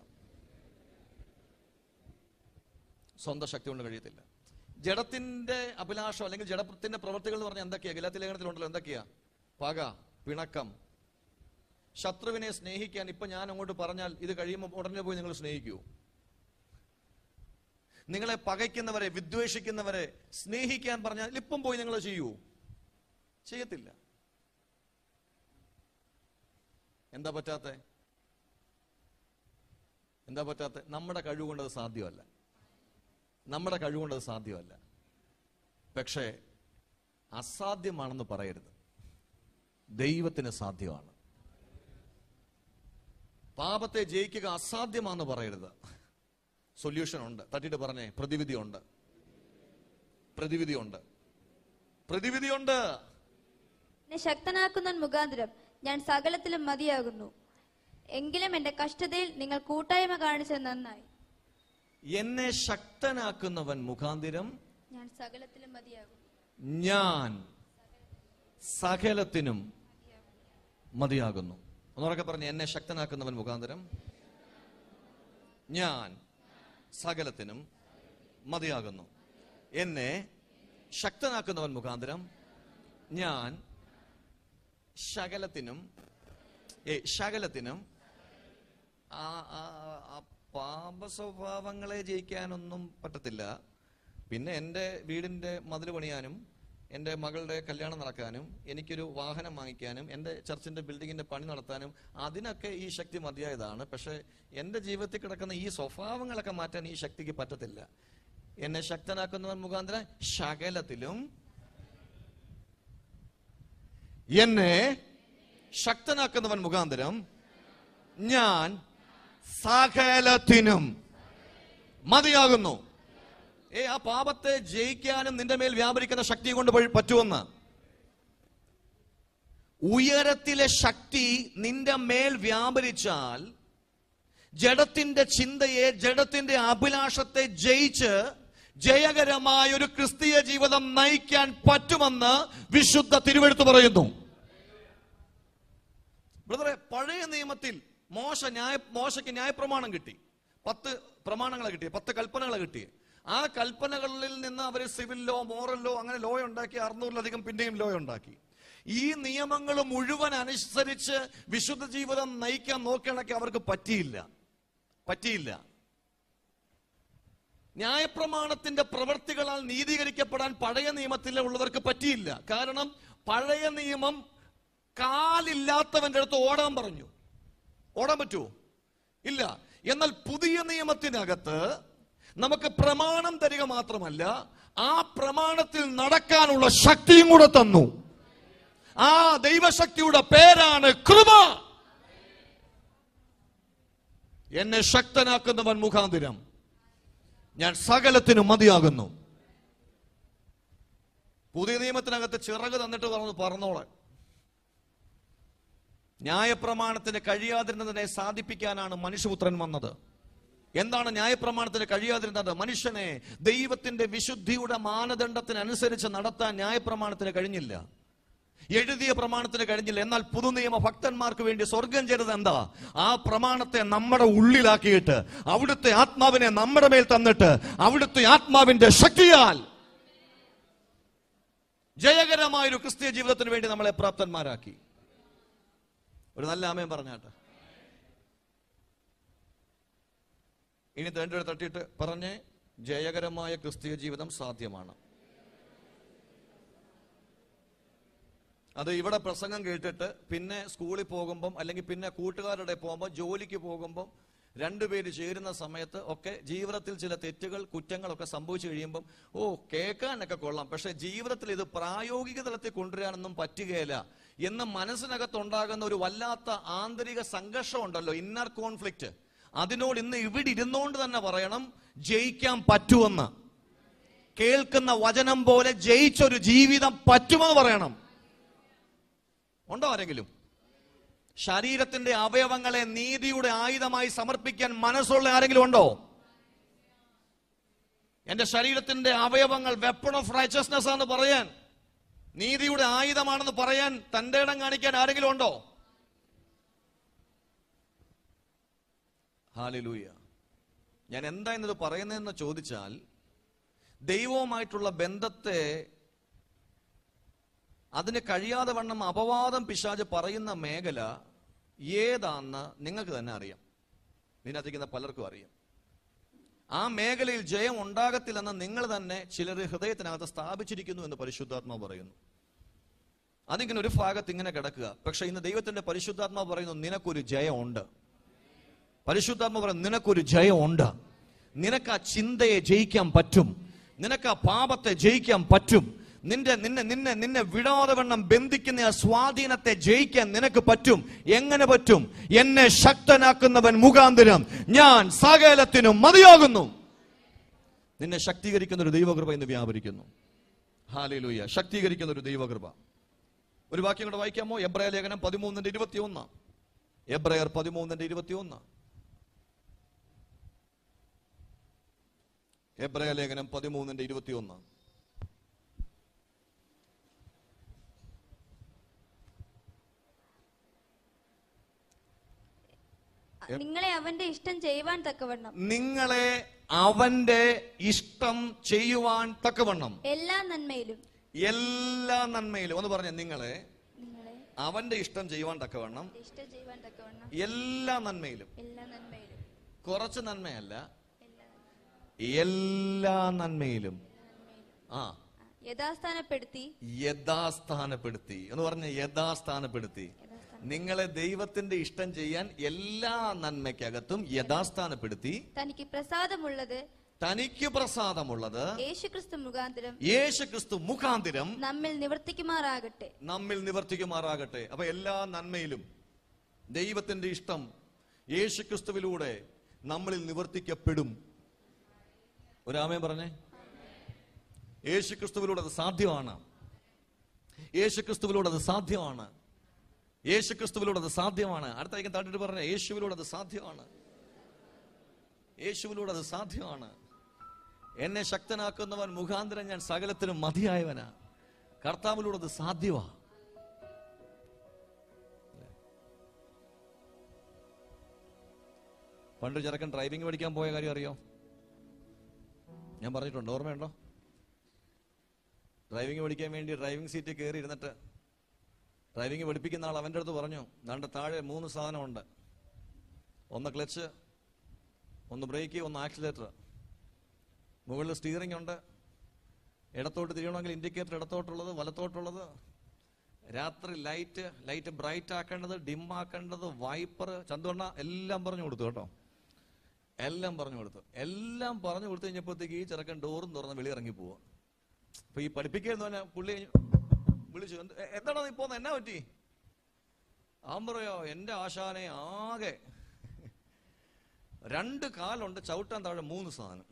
S1: സ്വന്തം ശക്തി കൊണ്ട് കഴിയത്തില്ല ജഡത്തിന്റെ അഭിലാഷം അല്ലെങ്കിൽ ജഡത്തിന്റെ പ്രവൃത്തികൾ എന്ന് പറഞ്ഞാൽ എന്തൊക്കെയാ ഗലാത്തി ലേഖനത്തിലുണ്ടല്ലോ എന്തൊക്കെയാ പക പിണക്കം ശത്രുവിനെ സ്നേഹിക്കാൻ ഇപ്പൊ ഞാൻ അങ്ങോട്ട് പറഞ്ഞാൽ ഇത് കഴിയുമ്പോൾ ഉടനെ പോയി നിങ്ങൾ സ്നേഹിക്കൂ നിങ്ങളെ പകയ്ക്കുന്നവരെ വിദ്വേഷിക്കുന്നവരെ സ്നേഹിക്കാൻ പറഞ്ഞാൽ ഇപ്പം പോയി നിങ്ങൾ ചെയ്യൂ ചെയ്യത്തില്ല എന്താ പറ്റാത്ത എന്താ പറ്റാത്ത നമ്മുടെ കഴിവുകൊണ്ട് അത് സാധ്യമല്ല നമ്മുടെ കഴിവുകൊണ്ട് അത് സാധ്യമല്ല പക്ഷേ അസാധ്യമാണെന്ന് പറയരുത് ദൈവത്തിന് സാധ്യമാണ് പാപത്തെ ജയിക്കുക അസാധ്യമാണെന്ന് പറയരുത് സൊല്യൂഷൻ ഉണ്ട് തട്ടിട്ട് പറഞ്ഞേ പ്രതിവിധി ഉണ്ട് പ്രതിവിധി ഉണ്ട് പ്രതിവിധി ഉണ്ട്
S2: എന്നെ ശക്തനാക്കുന്നവൻ മുഖാന്തരം ഞാൻ സകലത്തിലും മതിയാകുന്നു എങ്കിലും എന്റെ കഷ്ടതയിൽ നിങ്ങൾ കൂട്ടായ്മ കാണിച്ചത് നന്നായി
S1: എന്നെ ശക്തനാക്കുന്നവൻ മുഖാന്തിരം
S2: ഞാൻ സകലത്തിലും മതിയാകുന്നു
S1: ഞാൻ സകലത്തിനും മതിയാകുന്നു ഒന്നുറക്കെ പറഞ്ഞ് എന്നെ ശക്തനാക്കുന്നവൻ മുഖാന്തരം ഞാൻ സകലത്തിനും മതിയാകുന്നു എന്നെ ശക്തനാക്കുന്നവൻ മുഖാന്തരം ഞാൻ ശകലത്തിനും ഏ ശകലത്തിനും ആ ആ- ആ പാപ സ്വഭാവങ്ങളെ ജയിക്കാനൊന്നും പറ്റത്തില്ല പിന്നെ എൻ്റെ വീടിൻ്റെ മതിൽ പണിയാനും എൻ്റെ മകളുടെ കല്യാണം നടക്കാനും എനിക്കൊരു വാഹനം വാങ്ങിക്കാനും എൻ്റെ ചർച്ചിൻ്റെ ബിൽഡിങ്ങിൻ്റെ പണി നടത്താനും അതിനൊക്കെ ഈ ശക്തി മതിയായതാണ് പക്ഷേ എൻ്റെ ജീവിതത്തിൽ കിടക്കുന്ന ഈ സ്വഭാവങ്ങളൊക്കെ മാറ്റാൻ ഈ ശക്തിക്ക് പറ്റത്തില്ല എന്നെ ശക്തനാക്കുന്നവൻ മുഖാന്തരം ശകലത്തിലും എന്നെ ശക്തനാക്കുന്നവൻ മുഖാന്തരം ഞാൻ സകലത്തിനും മതിയാകുന്നു ഏ ആ പാപത്തെ ജയിക്കാനും നിന്റെ മേൽ വ്യാപരിക്കുന്ന ശക്തി കൊണ്ട് പഴി- പറ്റുമെന്ന് ഉയരത്തിലെ ശക്തി നിന്റെ മേൽ വ്യാപരിച്ചാൽ ജഡത്തിന്റെ ചിന്തയെ ജഡത്തിന്റെ അഭിലാഷത്തെ ജയിച്ച് ജയകരമായ ഒരു ക്രിസ്തീയ ജീവിതം നയിക്കാൻ പറ്റുമെന്ന് വിശുദ്ധ തിരുവെടുത്ത് പറയുന്നു ബ്രദറെ പഴയ നിയമത്തിൽ മോശ ന്യായ മോശയ്ക്ക് ന്യായപ്രമാണം കിട്ടി പത്ത് പ്രമാണങ്ങളെ കിട്ടി പത്ത് കൽപ്പനകളെ കിട്ടി ആ കൽപ്പനകളിൽ നിന്ന് അവർ സിവിൽ ലോ മോറൽ ലോ അങ്ങനെ ലോ ഉണ്ടാക്കി അറുന്നൂറിലധികം പിന്നെയും ലോ ഉണ്ടാക്കി ഈ നിയമങ്ങൾ മുഴുവൻ അനുസരിച്ച് വിശുദ്ധ ജീവിതം നയിക്കാൻ നോക്കണಕ್ಕೆ അവർക്ക് പറ്റിയില്ല പറ്റിയില്ല ന്യായപ്രമാണത്തിന്റെ പ്രവൃത്തികളാൽ നീതീകരിക്കപ്പെടാൻ പഴയ നിയമത്തിലെ ഉള്ളവർക്ക് പറ്റിയില്ല കാരണം പഴയ നിയമം കാലില്ലാത്തവന്റെ അടുത്ത് ഓടാൻ പറഞ്ഞു ഓടാൻ പറ്റുമോ ഇല്ല എന്നാൽ പുതിയ നിയമത്തിനകത്ത് നമുക്ക് പ്രമാണം തരിക മാത്രമല്ല ആ പ്രമാണത്തിൽ നടക്കാനുള്ള ശക്തിയും കൂടെ തന്നു ആ ദൈവശക്തിയുടെ പേരാണ് കൃപ എന്നെ ശക്തനാക്കുന്നവൻ മുഖാന്തിരം ഞാൻ സകലത്തിനും മതിയാകുന്നു പുതിയ നിയമത്തിനകത്ത് ചിറക് തന്നിട്ട് പറഞ്ഞു പറന്നോളെ ന്യായപ്രമാണത്തിന് കഴിയാതിരുന്നതിനെ സാധിപ്പിക്കാനാണ് മനുഷ്യപുത്രൻ വന്നത് എന്താണ് ന്യായപ്രമാണത്തിന് കഴിയാതിരുന്നത് മനുഷ്യനെ ദൈവത്തിന്റെ വിശുദ്ധിയുടെ മാനദണ്ഡത്തിനനുസരിച്ച് നടത്താൻ ന്യായപ്രമാണത്തിന് കഴിഞ്ഞില്ല എഴുതിയ പ്രമാണത്തിന് കഴിഞ്ഞില്ല എന്നാൽ പുതുനിയമ ഭക്തന്മാർക്ക് വേണ്ടി സ്വർഗം ചെയ്തത് എന്താ ആ പ്രമാണത്തെ നമ്മുടെ ഉള്ളിലാക്കിയിട്ട് അവിടുത്തെ ആത്മാവിനെ നമ്മുടെ മേൽ തന്നിട്ട് അവിടുത്തെ ആത്മാവിന്റെ ശക്തിയാൽ ജയകരമായ ഒരു ക്രിസ്തീയ ജീവിതത്തിന് വേണ്ടി നമ്മളെ പ്രാപ്തന്മാരാക്കി ഒരു നല്ല ആമയം പറഞ്ഞാട്ടെ ഇനി രണ്ടുപേരെ തട്ടിയിട്ട് പറഞ്ഞ് ജയകരമായ ക്രിസ്തീയ ജീവിതം സാധ്യമാണ് അത് ഇവിടെ പ്രസംഗം കേട്ടിട്ട് പിന്നെ സ്കൂളിൽ പോകുമ്പം അല്ലെങ്കിൽ പിന്നെ കൂട്ടുകാരുടെ പോകുമ്പോൾ ജോലിക്ക് പോകുമ്പം രണ്ടുപേര് ചേരുന്ന സമയത്ത് ഒക്കെ ജീവിതത്തിൽ ചില തെറ്റുകൾ കുറ്റങ്ങളൊക്കെ സംഭവിച്ചു കഴിയുമ്പം ഓ കേൾക്കാനൊക്കെ കൊള്ളാം പക്ഷെ ജീവിതത്തിൽ ഇത് പ്രായോഗിക തലത്തിൽ കൊണ്ടുവരാനൊന്നും പറ്റുകയില്ല എന്ന് മനസ്സിനകത്തുണ്ടാകുന്ന ഒരു വല്ലാത്ത ആന്തരിക സംഘർഷം ഉണ്ടല്ലോ ഇന്നർ കോൺഫ്ലിക്റ്റ് അതിനോട് ഇന്ന് ഇവിടെ ഇരുന്നുകൊണ്ട് തന്നെ പറയണം ജയിക്കാൻ പറ്റുമെന്ന് കേൾക്കുന്ന വചനം പോലെ ജയിച്ചൊരു ജീവിതം പറ്റുമെന്ന് പറയണം ഉണ്ടോ ആരെങ്കിലും ശരീരത്തിന്റെ അവയവങ്ങളെ നീതിയുടെ ആയുധമായി സമർപ്പിക്കാൻ മനസ്സുള്ള ആരെങ്കിലും ഉണ്ടോ എന്റെ ശരീരത്തിന്റെ അവയവങ്ങൾ വെപ്പൺ ഓഫ് റൈച്ചസ്നെസ് ആണെന്ന് പറയാൻ നീതിയുടെ ആയുധമാണെന്ന് പറയാൻ തന്റെ ഇടം കാണിക്കാൻ ആരെങ്കിലും ഉണ്ടോ ഹാലിലൂയ ഞാൻ എന്താ ഇന്നത് പറയുന്നതെന്ന് ചോദിച്ചാൽ ദൈവവുമായിട്ടുള്ള ബന്ധത്തെ അതിന് കഴിയാതെ വണ്ണം അപവാദം പിശാജ് പറയുന്ന മേഖല ഏതാന്ന് നിങ്ങൾക്ക് തന്നെ അറിയാം ഇതിനകത്തിരിക്കുന്ന പലർക്കും അറിയാം ആ മേഖലയിൽ ജയം ഉണ്ടാകത്തില്ലെന്ന് നിങ്ങൾ തന്നെ ചിലർ ഹൃദയത്തിനകത്ത് സ്ഥാപിച്ചിരിക്കുന്നു എന്ന് പരിശുദ്ധാത്മാവ് പറയുന്നു അതിങ്ങനെ ഒരു ഭാഗത്ത് ഇങ്ങനെ കിടക്കുക പക്ഷെ ഇന്ന് ദൈവത്തിന്റെ പരിശുദ്ധാത്മാവ് പറയുന്നു നിനക്കൊരു ജയമുണ്ട് പരിശുദ്ധാത്മ പറയുന്നു നിനക്കൊരു ജയമുണ്ട് നിനക്ക് ആ ചിന്തയെ ജയിക്കാൻ പറ്റും നിനക്ക് ആ പാപത്തെ ജയിക്കാൻ പറ്റും നിന്റെ നിന്നെ നിന്നെ നിന്നെ വിടാതെ വണ്ണം ബന്ധിക്കുന്ന ആ സ്വാധീനത്തെ ജയിക്കാൻ നിനക്ക് പറ്റും എങ്ങനെ പറ്റും എന്നെ ശക്തനാക്കുന്നവൻ മുഖാന്തരം ഞാൻ സകലത്തിനും മതിയാകുന്നു നിന്നെ ശക്തീകരിക്കുന്ന ഒരു ദൈവകൃപ ഇന്ന് വ്യാപരിക്കുന്നു ഹാലിലൂയ ശക്തീകരിക്കുന്ന ഒരു ദൈവകൃപ ഒരു വാക്യം കൂടെ വായിക്കാമോ എബ്രായ ലേഖനം പതിമൂന്നിന്റെ ഇരുപത്തിയൊന്ന് എബ്രയർ പതിമൂന്നിന്റെ ഇരുപത്തിയൊന്ന് എബ്രായ ലേഖനം പതിമൂന്നിന്റെ ഇരുപത്തിയൊന്ന്
S2: നിങ്ങളെ അവന്റെ ഇഷ്ടം ചെയ്യുവാൻ തക്കവണ്ണം
S1: നിങ്ങളെ അവന്റെ ഇഷ്ടം ചെയ്യുവാൻ തക്കവണ്ണം
S2: എല്ലാ നന്മയിലും
S1: എല്ലാ നന്മയിലും ഒന്ന് പറഞ്ഞ നിങ്ങളെ
S2: നിങ്ങളെ
S1: അവന്റെ ഇഷ്ടം ചെയ്യുവാൻ തക്കവണ്ണം
S2: ഇഷ്ടം ചെയ്യുവാൻ തക്കവണ്ണം
S1: എല്ലാ നന്മയിലും
S2: എല്ലാ നന്മയിലും
S1: കുറച്ച് നന്മയല്ല
S2: എല്ലാ നന്മയിലും
S1: എല്ലാ നന്മയിലും ആ
S2: യഥാസ്ഥാനപ്പെടുത്തി
S1: യഥാസ്ഥാനപ്പെടുത്തി എന്ന് പറഞ്ഞ യഥാസ്ഥാനപ്പെടുത്തി നിങ്ങളെ ദൈവത്തിന്റെ ഇഷ്ടം ചെയ്യാൻ എല്ലാ നന്മയ്ക്കകത്തും യഥാസ്ഥാനപ്പെടുത്തി
S2: തനിക്ക് പ്രസാദമുള്ളത്
S1: തനിക്ക് പ്രസാദമുള്ളത്
S2: യേശുക്രിസ്തു മുഖാന്തരം
S1: യേശു ക്രിസ്തു മുഖാന്തിരം
S2: നമ്മിൽ നിവർത്തിക്കുമാറാകട്ടെ
S1: നമ്മിൽ നിവർത്തിക്കുമാറാകട്ടെ അപ്പൊ എല്ലാ നന്മയിലും ദൈവത്തിന്റെ ഇഷ്ടം യേശു ക്രിസ്തുവിലൂടെ നമ്മളിൽ നിവർത്തിക്കപ്പെടും ഒരാമേ പറഞ്ഞേ യേശു ക്രിസ്തുവിലൂടെ അത് സാധ്യമാണ് യേശു ക്രിസ്തുവിലൂടെ അത് സാധ്യമാണ് യേശു ക്രിസ്തുവിലൂടെ അത് സാധ്യമാണ് അടുത്തേക്ക് താട്ടിട്ട് പറഞ്ഞ യേശുവിലൂടെ അത് സാധ്യമാണ് യേശുവിലൂടെ അത് സാധ്യമാണ് എന്നെ ശക്തനാക്കുന്നവൻ മുഖാന്തരം ഞാൻ സകലത്തിനും മതിയായവനാ കർത്താവിലൂടെ അത് സാധ്യമാ പണ്ട് ചെറുക്കൻ ഡ്രൈവിംഗ് പഠിക്കാൻ പോയ കാര്യം അറിയോ ഞാൻ പറഞ്ഞിട്ടുണ്ട് ഓർമ്മയുണ്ടോ ഡ്രൈവിംഗ് പഠിക്കാൻ വേണ്ടി ഡ്രൈവിംഗ് സീറ്റിൽ കയറി ഇരുന്നിട്ട് ഡ്രൈവിംഗ് പഠിപ്പിക്കുന്ന ആൾ അവൻ്റെ അടുത്ത് പറഞ്ഞു ദാണ്ട് താഴെ മൂന്ന് സാധനമുണ്ട് ഒന്ന് ക്ലച്ച് ഒന്ന് ബ്രേക്ക് ഒന്ന് ആക്സിലേറ്റർ മുകളിൽ സ്റ്റിയറിംഗ് ഉണ്ട് ഇടത്തോട്ട് തിരിയണമെങ്കിൽ ഇൻഡിക്കേറ്റർ ഇടത്തോട്ടുള്ളത് വലത്തോട്ടുള്ളത് രാത്രി ലൈറ്റ് ലൈറ്റ് ബ്രൈറ്റ് ആക്കേണ്ടത് ഡിം ആക്കേണ്ടത് വൈപ്പർ ചന്തുവണ്ണ എല്ലാം പറഞ്ഞു കൊടുത്തു കേട്ടോ എല്ലാം പറഞ്ഞു കൊടുത്തു എല്ലാം പറഞ്ഞു കൊടുത്തു കഴിഞ്ഞപ്പോഴത്തേക്ക് ഈ ചെറുക്കൻ ഡോറും തുറന്ന് വെളി ഇറങ്ങി പോവാ അപ്പൊ ഈ പഠിപ്പിക്കുന്ന തന്നെ പുള്ളി വിളിച്ചു "എന്ത്- എ- എന്താണോ നീ പോന്നെ എന്നാ പറ്റി അവൻ പറയോ എന്റെ ആശാനെ ആകെ രണ്ട് കാലുണ്ട് ചവിട്ടാൻ താഴെ മൂന്ന് സാധനം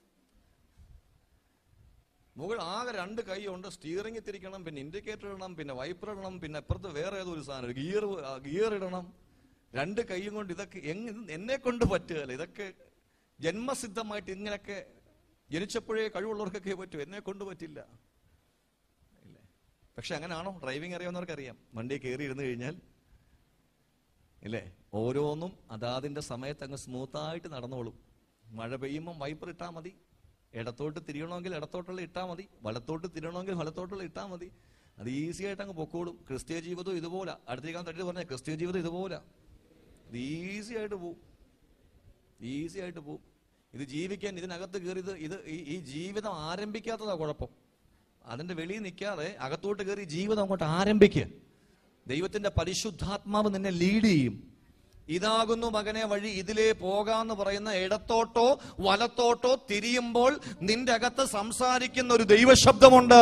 S1: മുകൾ ആകെ രണ്ട് കൈയുണ്ട് സ്റ്റിയറിംഗ് തിരിക്കണം പിന്നെ ഇൻഡിക്കേറ്റർ ഇടണം പിന്നെ വൈപ്പർ ഇടണം പിന്നെ അപ്പുറത്ത് വേറെ ഏതോ ഒരു സാധനം ഗിയർ ഗിയർ ഇടണം രണ്ട് കൈയും കൊണ്ട് ഇതൊക്കെ എങ് ഇത് എന്നെ കൊണ്ട് പറ്റുകയല്ല ഇതൊക്കെ ജന്മസിദ്ധമായിട്ട് ഇങ്ങനൊക്കെ ജനിച്ചപ്പോഴേ കഴിവുള്ളവർക്കൊക്കെ പറ്റൂ എന്നെ കൊണ്ട് പറ്റില്ല ഇല്ലേ പക്ഷെ അങ്ങനാണോ ഡ്രൈവിംഗ് അറിയാവുന്നവർക്ക് അറിയാം വണ്ടി കയറി ഇരുന്ന് കഴിഞ്ഞാൽ ഇല്ലേ ഓരോന്നും അതാതിന്റെ സമയത്ത് അങ്ങ് സ്മൂത്തായിട്ട് നടന്നോളും മഴ പെയ്യുമ്പോൾ വൈപ്പർ ഇട്ടാ മതി ഇടത്തോട്ട് തിരിയണമെങ്കിൽ ഇടത്തോട്ടുള്ള ഇട്ടാ മതി വലത്തോട്ട് തിരിയണമെങ്കിൽ വലത്തോട്ടുള്ള ഇട്ടാ മതി അത് ഈസി ആയിട്ട് അങ്ങ് പൊക്കോളും ക്രിസ്തീയ ജീവിതം ഇതുപോലെ അടുത്തേക്കാൻ തട്ടി പറഞ്ഞ ക്രിസ്തീയ ജീവിതം ഇതുപോലെ ഇത് ഈസി ആയിട്ട് പോവും ഈസി ആയിട്ട് പോവും ഇത് ജീവിക്കാൻ ഇതിനകത്ത് കയറിയത് ഇത് ഈ- ഈ ജീവിതം ആരംഭിക്കാത്തതാ കുഴപ്പം അതിന്റെ വെളിയിൽ നിൽക്കാതെ അകത്തോട്ട് കയറി ജീവിതം അങ്ങോട്ട് ആരംഭിക്കുക ദൈവത്തിന്റെ പരിശുദ്ധാത്മാവ് നിന്നെ ലീഡ് ചെയ്യും ഇതാകുന്നു മകനെ വഴി ഇതിലേ പോകാന്ന് പറയുന്ന ഇടത്തോട്ടോ വലത്തോട്ടോ തിരിയുമ്പോൾ നിന്റെ അകത്ത് സംസാരിക്കുന്ന ഒരു ദൈവശബ്ദമുണ്ട്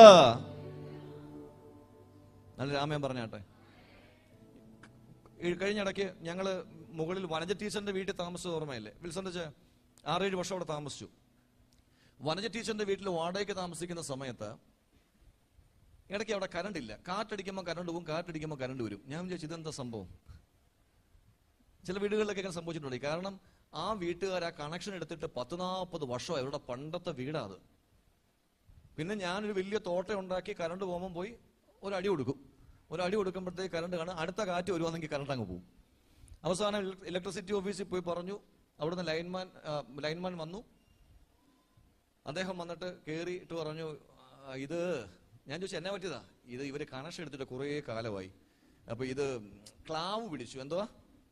S1: നല്ല രാമൻ പറഞ്ഞാട്ടെ ഈ കഴിഞ്ഞിടയ്ക്ക് ഞങ്ങള് മുകളിൽ വനജ ടീച്ചറിന്റെ വീട്ടിൽ താമസിച്ചത് ഓർമ്മയില്ലേ വിൽസന്റെ ചേ ആറേഴ് വർഷം അവിടെ താമസിച്ചു വനജ ടീച്ചറിന്റെ വീട്ടിൽ വാടകയ്ക്ക് താമസിക്കുന്ന സമയത്ത് ഇടയ്ക്ക് അവിടെ കറണ്ട് ഇല്ല കാറ്റടിക്കുമ്പോൾ കറണ്ട് പോകും കാറ്റടിക്കുമ്പോൾ കറണ്ട് വരും ഞാൻ വിചാരിച്ചു ഇതെന്താ സംഭവം ചില വീടുകളിലൊക്കെ ഇങ്ങനെ സംഭവിച്ചിട്ടുണ്ട് കാരണം ആ വീട്ടുകാർ ആ കണക്ഷൻ എടുത്തിട്ട് പത്ത് നാൽപ്പത് വർഷം അവരുടെ പണ്ടത്തെ വീടാ അത് പിന്നെ ഞാനൊരു വലിയ തോട്ട ഉണ്ടാക്കി കറണ്ട് പോകുമ്പോൾ പോയി ഒരു അടി കൊടുക്കും ഒരു അടി കൊടുക്കുമ്പോഴത്തേക്ക് കറണ്ട് കാണും അടുത്ത കാറ്റ് വരുവാണെങ്കിൽ കറണ്ട് അങ്ങ് പോകും അവസാനം ഇലക്ട്രിസിറ്റി ഓഫീസിൽ പോയി പറഞ്ഞു അവിടുന്ന് ലൈൻമാൻ ആ, ലൈൻമാൻ വന്നു അദ്ദേഹം വന്നിട്ട് കയറിയിട്ട് പറഞ്ഞു "ആ, ഇത് ഞാൻ ചോദിച്ചു എന്നെ പറ്റിയതാ ഇത് ഇവര് കണക്ഷൻ എടുത്തിട്ട് കുറേ കാലമായി അപ്പൊ ഇത് ക്ലാവ് പിടിച്ചു എന്തുവാ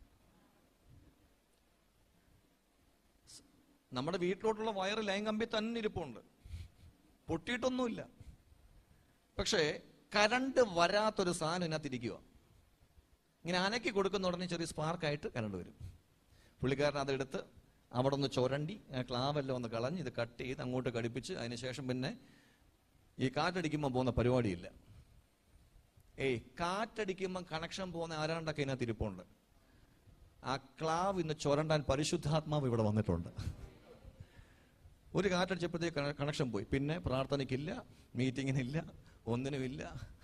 S1: നമ്മുടെ വീട്ടിലോട്ടുള്ള വയറ് ലൈൻ കമ്പി തന്നെ ഇരിപ്പുണ്ട് പൊട്ടിയിട്ടൊന്നുമില്ല പക്ഷേ കരണ്ട് വരാത്തൊരു സാധനം ഇതിനകത്ത് ഇരിക്കുക ഇങ്ങനെ അനക്കി കൊടുക്കുന്ന ഉടനെ ചെറിയ സ്പാർക്കായിട്ട് കരണ്ട് വരും പുള്ളിക്കാരൻ അതെടുത്ത് അവിടെ ഒന്ന് ചുരണ്ടി ആ ക്ലാവെല്ലാം ഒന്ന് കളഞ്ഞ് ഇത് കട്ട് ചെയ്ത് അങ്ങോട്ട് ഘടിപ്പിച്ച് അതിനുശേഷം പിന്നെ ഈ കാറ്റടിക്കുമ്പോൾ പോകുന്ന പരിപാടിയില്ല ഏയ് കാറ്റടിക്കുമ്പോൾ കണക്ഷൻ പോകുന്ന ആരാണ്ടൊക്കെ ഇതിനകത്ത് ഇരിപ്പുണ്ട് ആ ക്ലാവ് ഇന്ന് ചുരണ്ടാൻ പരിശുദ്ധാത്മാവ് ഇവിടെ വന്നിട്ടുണ്ട് ഒരു കാറ്റടിച്ചപ്പോഴത്തേക്ക് കണക്ഷൻ പോയി പിന്നെ പ്രാർത്ഥനയ്ക്കില്ല മീറ്റിങ്ങിനില്ല ഒന്നിനുമില്ല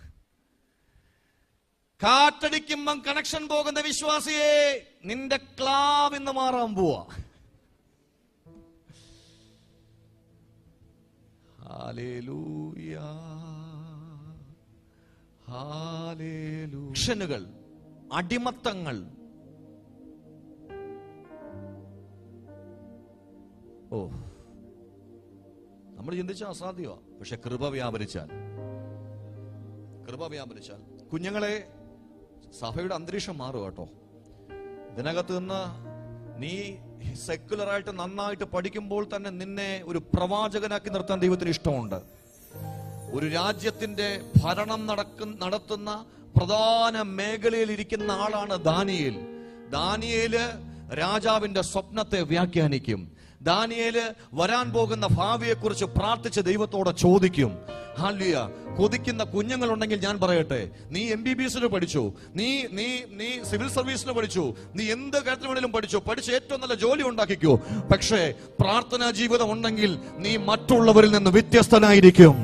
S1: കാറ്റടിക്കുമ്പം കണക്ഷൻ പോകുന്ന വിശ്വാസിയെ നിന്റെ ക്ലാവ് ഇന്ന് മാറാൻ പോവാ ഹാലേലൂയ ഹാലേലൂ ക്ഷനുകൾ അടിമത്തങ്ങൾ ഓ നമ്മൾ ചിന്തിച്ചാൽ അസാധ്യമാ പക്ഷെ കൃപ വ്യാപരിച്ചാൽ കൃപ വ്യാപരിച്ചാൽ കുഞ്ഞുങ്ങളെ സഭയുടെ അന്തരീക്ഷം മാറും കേട്ടോ ഇതിനകത്ത് നിന്ന് നീ സെക്കുലറായിട്ട് നന്നായിട്ട് പഠിക്കുമ്പോൾ തന്നെ നിന്നെ ഒരു പ്രവാചകനാക്കി നിർത്താൻ ദൈവത്തിന് ഇഷ്ടമുണ്ട് ഒരു രാജ്യത്തിന്റെ ഭരണം നടക്കുന്ന നടത്തുന്ന പ്രധാന മേഖലയിൽ ഇരിക്കുന്ന ആളാണ് ദാനിയേൽ ദാനിയേല് രാജാവിന്റെ സ്വപ്നത്തെ വ്യാഖ്യാനിക്കും ദാനിയേല് വരാൻ പോകുന്ന ഭാവിയെക്കുറിച്ച് പ്രാർത്ഥിച്ച് ദൈവത്തോടെ ചോദിക്കും ഹാലിയ കൊതിക്കുന്ന കുഞ്ഞുങ്ങളുണ്ടെങ്കിൽ ഞാൻ പറയട്ടെ നീ എം ബി ബി എസിന് പഠിച്ചു നീ നീ നീ സിവിൽ സർവീസിന് പഠിച്ചു നീ എന്ത് കാര്യത്തിൽ വേണേലും പഠിച്ചു പഠിച്ച് ഏറ്റവും നല്ല ജോലി ഉണ്ടാക്കിക്കോ പക്ഷേ പ്രാർത്ഥനാ ജീവിതം ഉണ്ടെങ്കിൽ നീ മറ്റുള്ളവരിൽ നിന്ന് വ്യത്യസ്തനായിരിക്കും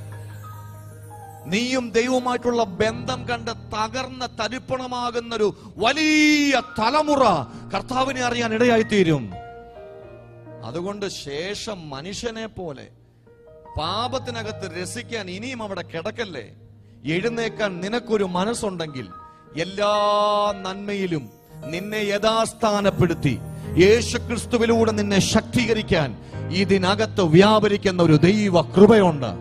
S1: നീയും ദൈവവുമായിട്ടുള്ള ബന്ധം കണ്ട് തകർന്ന തരിപ്പണമാകുന്നൊരു വലിയ തലമുറ കർത്താവിനെ അറിയാൻ ഇടയായിത്തീരും അതുകൊണ്ട് ശേഷം മനുഷ്യനെ പോലെ പാപത്തിനകത്ത് രസിക്കാൻ ഇനിയും അവിടെ കിടക്കല്ലേ എഴുന്നേക്കാൻ നിനക്കൊരു മനസ്സുണ്ടെങ്കിൽ എല്ലാ നന്മയിലും നിന്നെ യഥാസ്ഥാനപ്പെടുത്തി യേശുക്രിസ്തുവിലൂടെ നിന്നെ ശക്തീകരിക്കാൻ ഇതിനകത്ത് വ്യാപരിക്കുന്ന ഒരു ദൈവ കൃപയുണ്ട്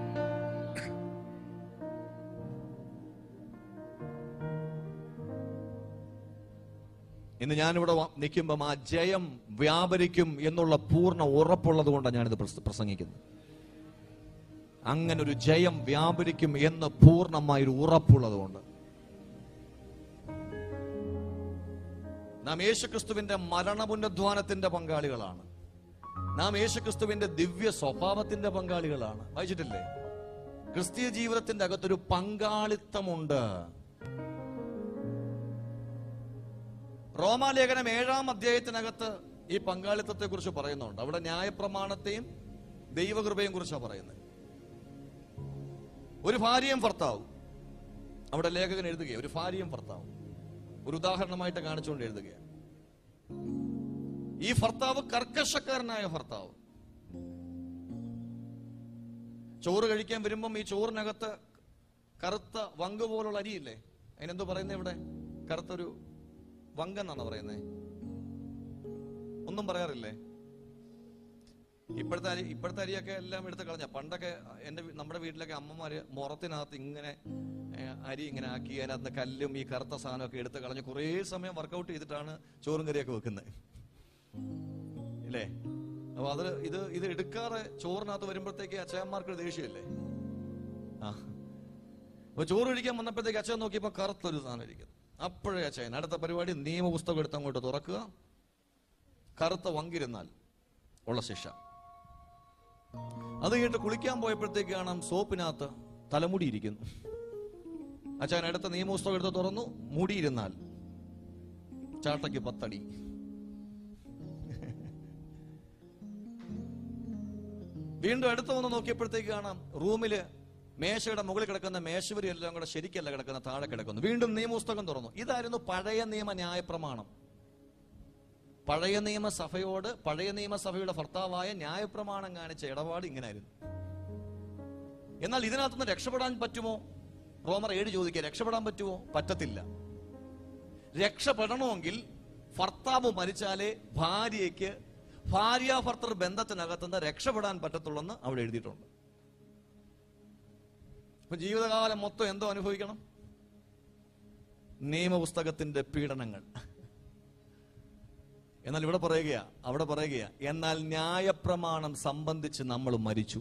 S1: ഇന്ന് ഞാനിവിടെ വ- നിൽക്കുമ്പം ആ ജയം വ്യാപരിക്കും എന്നുള്ള പൂർണ്ണ ഉറപ്പുള്ളത് കൊണ്ടാണ് ഞാനിത് പ്രസ- പ്രസംഗിക്കുന്നത് അങ്ങനെ ഒരു ജയം വ്യാപരിക്കും എന്ന് പൂർണ്ണമായൊരു ഉറപ്പുള്ളത് കൊണ്ട് നാം യേശുക്രിസ്തുവിന്റെ മരണപുനധ്വാനത്തിന്റെ പങ്കാളികളാണ് നാം യേശുക്രിസ്തുവിന്റെ ദിവ്യ സ്വഭാവത്തിന്റെ പങ്കാളികളാണ് വായിച്ചിട്ടില്ലേ ക്രിസ്തീയ ജീവിതത്തിന്റെ അകത്തൊരു പങ്കാളിത്തമുണ്ട് റോമാലേഖനം ഏഴാം അധ്യായത്തിനകത്ത് ഈ പങ്കാളിത്തത്തെ കുറിച്ച് പറയുന്നുണ്ട് അവിടെ ന്യായപ്രമാണത്തെയും ദൈവകൃപയും കുറിച്ചാണ് പറയുന്നത് ഒരു ഭാര്യയും ഭർത്താവും അവിടെ ലേഖകൻ എഴുതുകയാണ് ഒരു ഭാര്യയും ഭർത്താവും ഒരു ഉദാഹരണമായിട്ട് കാണിച്ചുകൊണ്ട് എഴുതുകയാണ് ഈ ഭർത്താവ് കർക്കശക്കാരനായ ഭർത്താവ് ചോറ് കഴിക്കാൻ വരുമ്പം ഈ ചോറിനകത്ത് കറുത്ത വങ്ക് പോലുള്ള അരിയില്ലേ അതിനെന്തോ പറയുന്നത് ഇവിടെ കറുത്തൊരു വങ്കെന്നാണ് പറയുന്നത് ഒന്നും പറയാറില്ലേ ഇപ്പോഴത്തെ അരി ഇപ്പോഴത്തെ അരിയൊക്കെ എല്ലാം എടുത്ത് കളഞ്ഞ പണ്ടൊക്കെ എന്റെ വീ- നമ്മുടെ വീട്ടിലൊക്കെ അമ്മമാര് മുറത്തിനകത്ത് ഇങ്ങനെ ഏ, അരി ഇങ്ങനെ ആക്കി അതിനകത്ത് കല്ലും ഈ കറുത്ത സാധനമൊക്കെ എടുത്ത് കളഞ്ഞ് കുറേ സമയം വർക്കൗട്ട് ചെയ്തിട്ടാണ് ചോറും കറിയൊക്കെ വെക്കുന്നത് ഇല്ലേ അപ്പൊ അത് ഇത് ഇത് എടുക്കാതെ ചോറിനകത്ത് വരുമ്പോഴത്തേക്ക് അച്ഛന്മാർക്ക് ഒരു ദേഷ്യമല്ലേ ആ അപ്പൊ ചോറ് കഴിക്കാൻ വന്നപ്പോഴത്തേക്ക് അച്ഛൻ നോക്കിയപ്പോ കറുത്തൊരു സാധനം ഇരിക്കുന്നു അപ്പോഴേ അച്ഛൻ അടുത്ത പരിപാടി നിയമപുസ്തകം എടുത്ത് അങ്ങോട്ട് തുറക്കുക കറുത്ത വങ്കിരുന്നാൽ ഉള്ള ശിക്ഷ അത് കഴിഞ്ഞിട്ട് കുളിക്കാൻ പോയപ്പോഴത്തേക്ക് കാണാം സോപ്പിനകത്ത് തലമുടി ഇരിക്കുന്നു അച്ഛൻ അടുത്ത നിയമപുസ്തകം എടുത്ത് തുറന്നു മൂടിയിരുന്നാൽ ചാട്ടയ്ക്ക് പത്തടി വീണ്ടും അടുത്ത് വന്ന് നോക്കിയപ്പോഴത്തേക്ക് കാണാം റൂമില് മേശയുടെ മുകളിൽ കിടക്കുന്ന മേശവരി എല്ലാം കൂടെ ശരിക്കല്ല കിടക്കുന്ന താഴെ കിടക്കുന്നു വീണ്ടും നിയമപുസ്തകം തുറന്നു ഇതായിരുന്നു പഴയ നിയമ ന്യായപ്രമാണം പഴയ നിയമസഭയോട് പഴയ നിയമസഭയുടെ ഭർത്താവായ ന്യായപ്രമാണം കാണിച്ച ഇടപാട് ഇങ്ങനായിരുന്നു എന്നാൽ ഇതിനകത്തുനിന്ന് രക്ഷപ്പെടാൻ പറ്റുമോ റോമർ ഏഴ് ചോദിക്കുക രക്ഷപ്പെടാൻ പറ്റുമോ പറ്റത്തില്ല രക്ഷപ്പെടണമെങ്കിൽ ഭർത്താവ് മരിച്ചാലേ ഭാര്യയ്ക്ക് ഭാര്യ ഭർത്തൃ ബന്ധത്തിനകത്തുനിന്ന് രക്ഷപ്പെടാൻ പറ്റത്തുള്ളെന്ന് അവിടെ എഴുതിയിട്ടുണ്ട് അപ്പൊ ജീവിതകാലം മൊത്തം എന്തോ അനുഭവിക്കണം നിയമപുസ്തകത്തിന്റെ പീഡനങ്ങൾ എന്നാൽ ഇവിടെ പറയുകയാ അവിടെ പറയുകയാ എന്നാൽ ന്യായപ്രമാണം സംബന്ധിച്ച് നമ്മൾ മരിച്ചു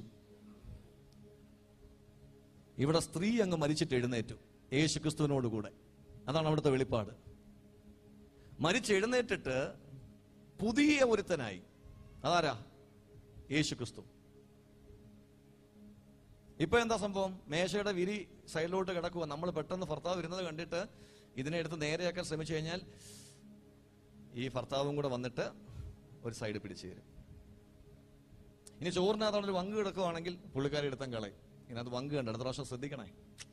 S1: ഇവിടെ സ്ത്രീ അങ്ങ് മരിച്ചിട്ട് എഴുന്നേറ്റു യേശു ക്രിസ്തുവിനോട് കൂടെ അതാണ് അവിടുത്തെ വെളിപ്പാട് മരിച്ചെഴുന്നേറ്റിട്ട് പുതിയ ഒരുത്തനായി അതാരാ യേശു ക്രിസ്തു ഇപ്പൊ എന്താ സംഭവം മേശയുടെ വിരി സൈഡിലോട്ട് കിടക്കുക നമ്മൾ പെട്ടെന്ന് ഭർത്താവ് വരുന്നത് കണ്ടിട്ട് ഇതിനെ എടുത്ത് നേരെയാക്കാൻ ശ്രമിച്ചു കഴിഞ്ഞാൽ ഈ ഭർത്താവും കൂടെ വന്നിട്ട് ഒരു സൈഡ് പിടിച്ചു തരും ഇനി ചോറിനകത്തോടെ ഒരു വങ്ക് കിടക്കുവാണെങ്കിൽ പുള്ളിക്കാരി എടുത്തം കളയും ഇതിനകത്ത് വങ്ക് കണ്ട് അടുത്ത പ്രാവശ്യം ശ്രദ്ധിക്കണേ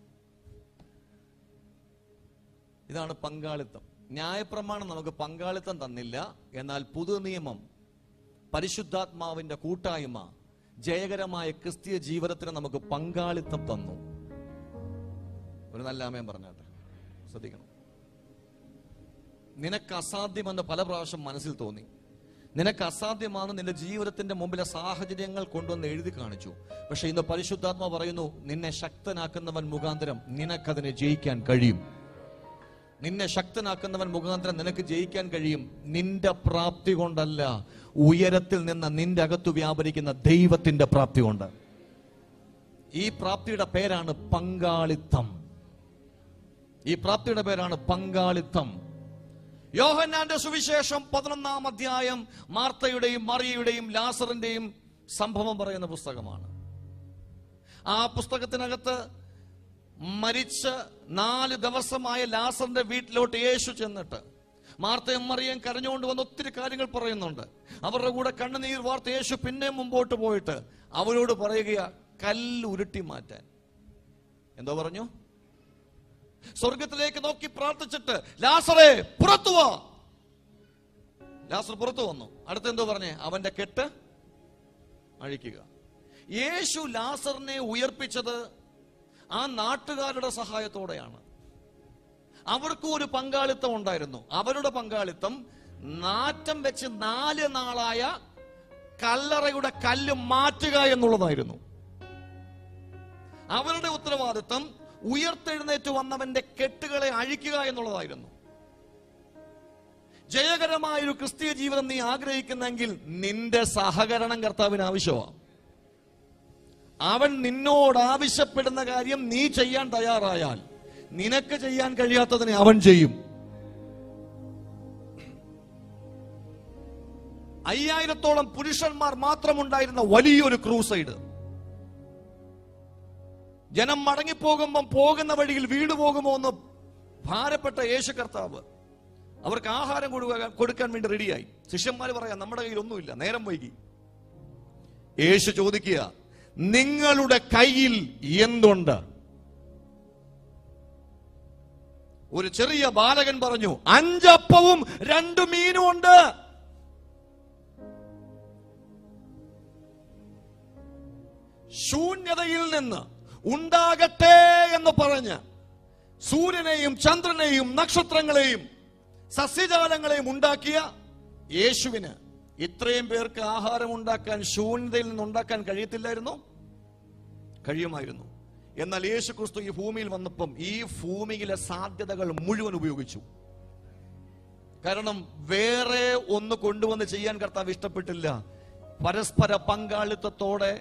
S1: ഇതാണ് പങ്കാളിത്തം ന്യായപ്രമാണം നമുക്ക് പങ്കാളിത്തം തന്നില്ല എന്നാൽ പുതു നിയമം പരിശുദ്ധാത്മാവിന്റെ കൂട്ടായ്മ ജയകരമായ ക്രിസ്തീയ ജീവിതത്തിന് നമുക്ക് പങ്കാളിത്തം തന്നു ഒരു നല്ല ആമയം പറഞ്ഞാട്ടെ ശ്രദ്ധിക്കണം നിനക്ക് അസാധ്യമെന്ന് പല പ്രാവശ്യം മനസ്സിൽ തോന്നി നിനക്ക് അസാധ്യമാണ് നിന്റെ ജീവിതത്തിന്റെ മുമ്പിലെ സാഹചര്യങ്ങൾ കൊണ്ടുവന്ന് എഴുതി കാണിച്ചു പക്ഷെ ഇന്ന് പരിശുദ്ധാത്മ പറയുന്നു നിന്നെ ശക്തനാക്കുന്നവൻ മുഖാന്തരം നിനക്കതിനെ ജയിക്കാൻ കഴിയും നിന്നെ ശക്തനാക്കുന്നവൻ മുഖാന്തരം നിനക്ക് ജയിക്കാൻ കഴിയും നിന്റെ പ്രാപ്തി കൊണ്ടല്ല ഉയരത്തിൽ നിന്ന് നിന്റെ അകത്തു വ്യാപരിക്കുന്ന ദൈവത്തിന്റെ പ്രാപ്തി കൊണ്ട് ഈ പ്രാപ്തിയുടെ പേരാണ് പങ്കാളിത്തം ഈ പ്രാപ്തിയുടെ പേരാണ് പങ്കാളിത്തം യോഹന്നാന്റെ സുവിശേഷം പതിനൊന്നാം അധ്യായം മാർത്തയുടെയും മറിയയുടെയും ലാസറിന്റെയും സംഭവം പറയുന്ന പുസ്തകമാണ് ആ പുസ്തകത്തിനകത്ത് മരിച്ച് നാല് ദിവസമായ ലാസറിന്റെ വീട്ടിലോട്ട് യേശു ചെന്നിട്ട് മാർത്തയും മറിയം കരഞ്ഞുകൊണ്ട് വന്ന് ഒത്തിരി കാര്യങ്ങൾ പറയുന്നുണ്ട് അവരുടെ കൂടെ കണ്ണുനീർ വാർത്ത യേശു പിന്നെ മുമ്പോട്ട് പോയിട്ട് അവരോട് പറയുകയാ കല്ല് ഉരുട്ടി മാറ്റാൻ എന്തോ പറഞ്ഞു സ്വർഗത്തിലേക്ക് നോക്കി പ്രാർത്ഥിച്ചിട്ട് ലാസറെ പുറത്തു വാ ലാസർ പുറത്തു വന്നു അടുത്ത എന്തോ പറഞ്ഞേ അവന്റെ കെട്ട് അഴിക്കുക യേശു ലാസറിനെ ഉയർപ്പിച്ചത് ആ നാട്ടുകാരുടെ സഹായത്തോടെയാണ് അവർക്കും ഒരു പങ്കാളിത്തം ഉണ്ടായിരുന്നു അവരുടെ പങ്കാളിത്തം നാറ്റം വെച്ച് നാല് നാളായ കല്ലറയുടെ കല്ല് മാറ്റുക എന്നുള്ളതായിരുന്നു അവരുടെ ഉത്തരവാദിത്തം ഉയർത്തെഴുന്നേറ്റ് വന്നവന്റെ കെട്ടുകളെ അഴിക്കുക എന്നുള്ളതായിരുന്നു ജയകരമായ ഒരു ക്രിസ്തീയ ജീവിതം നീ ആഗ്രഹിക്കുന്നെങ്കിൽ നിന്റെ സഹകരണം കർത്താവിന് ആവശ്യമാണ് അവൻ നിന്നോട് ആവശ്യപ്പെടുന്ന കാര്യം നീ ചെയ്യാൻ തയ്യാറായാൽ നിനക്ക് ചെയ്യാൻ കഴിയാത്തതിനെ അവൻ ചെയ്യും അയ്യായിരത്തോളം പുരുഷന്മാർ മാത്രമുണ്ടായിരുന്ന വലിയൊരു ക്രൂസൈഡ് ജനം മടങ്ങിപ്പോകുമ്പം പോകുന്ന വഴിയിൽ വീട് പോകുമോ എന്ന് ഭാരപ്പെട്ട യേശു കർത്താവ് അവർക്ക് ആഹാരം കൊടുക്കാൻ കൊടുക്കാൻ വേണ്ടി റെഡിയായി ശിഷ്യന്മാർ പറയാം നമ്മുടെ കയ്യിൽ ഒന്നുമില്ല നേരം വൈകി യേശു ചോദിക്കുക നിങ്ങളുടെ കയ്യിൽ എന്തുണ്ട് ഒരു ചെറിയ ബാലകൻ പറഞ്ഞു അഞ്ചപ്പവും രണ്ടു മീനും ഉണ്ട് ശൂന്യതയിൽ നിന്ന് ഉണ്ടാകട്ടെ എന്ന് പറഞ്ഞ് സൂര്യനെയും ചന്ദ്രനെയും നക്ഷത്രങ്ങളെയും സസ്യജാലങ്ങളെയും ഉണ്ടാക്കിയ യേശുവിന് ഇത്രയും പേർക്ക് ആഹാരം ഉണ്ടാക്കാൻ ശൂന്യതയിൽ നിന്ന് ഉണ്ടാക്കാൻ കഴിയത്തില്ലായിരുന്നു കഴിയുമായിരുന്നു എന്നാൽ യേശു ക്രിസ്തു ഈ ഭൂമിയിൽ വന്നപ്പം ഈ ഭൂമിയിലെ സാധ്യതകൾ മുഴുവൻ ഉപയോഗിച്ചു കാരണം വേറെ ഒന്ന് കൊണ്ടുവന്ന് ചെയ്യാൻ കർത്താവ് ഇഷ്ടപ്പെട്ടില്ല പരസ്പര പങ്കാളിത്തത്തോടെ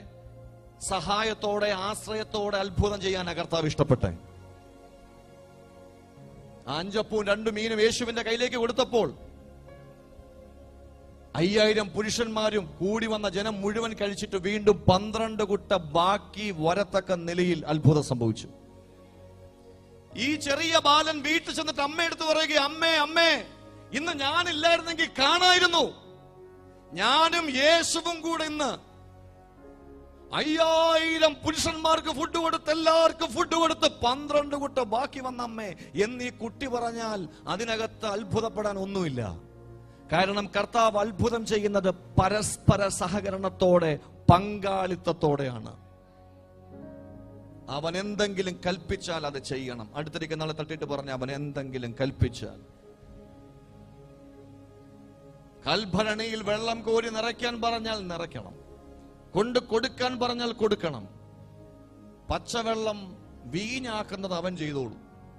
S1: സഹായത്തോടെ ആശ്രയത്തോടെ അത്ഭുതം ചെയ്യാനാണ് കർത്താവ് ഇഷ്ടപ്പെട്ടെ ആ അഞ്ചപ്പവും രണ്ടു മീനും യേശുവിന്റെ കയ്യിലേക്ക് കൊടുത്തപ്പോൾ അയ്യായിരം പുരുഷന്മാരും കൂടി വന്ന ജനം മുഴുവൻ കഴിച്ചിട്ട് വീണ്ടും പന്ത്രണ്ട് കുട്ട ബാക്കി വരത്തക്ക നിലയിൽ അത്ഭുതം സംഭവിച്ചു ഈ ചെറിയ ബാലൻ വീട്ടിൽ ചെന്നിട്ട് അമ്മയെടുത്ത് പറയുക അമ്മേ അമ്മേ ഇന്ന് ഞാനില്ലായിരുന്നെങ്കിൽ കാണായിരുന്നു ഞാനും യേശുവും കൂടെ ഇന്ന് അയ്യായിരം പുരുഷന്മാർക്ക് ഫുഡ് കൊടുത്ത് എല്ലാവർക്കും ഫുഡ് കൊടുത്ത് പന്ത്രണ്ട് കുട്ട ബാക്കി വന്ന അമ്മേ എന്നീ കുട്ടി പറഞ്ഞാൽ അതിനകത്ത് അത്ഭുതപ്പെടാൻ ഒന്നുമില്ല കാരണം കർത്താവ് അത്ഭുതം ചെയ്യുന്നത് പരസ്പര സഹകരണത്തോടെ പങ്കാളിത്തത്തോടെയാണ് അവൻ എന്തെങ്കിലും കൽപ്പിച്ചാൽ അത് ചെയ്യണം അടുത്തിരിക്കുന്ന ആളെ തട്ടിയിട്ട് പറഞ്ഞ അവൻ എന്തെങ്കിലും കൽപ്പിച്ചാൽ കൽഭരണിയിൽ വെള്ളം കോരി നിറയ്ക്കാൻ പറഞ്ഞാൽ നിറയ്ക്കണം കൊണ്ട് കൊടുക്കാൻ പറഞ്ഞാൽ കൊടുക്കണം പച്ചവെള്ളം വീഞ്ഞാക്കുന്നത് അവൻ ചെയ്തോളൂ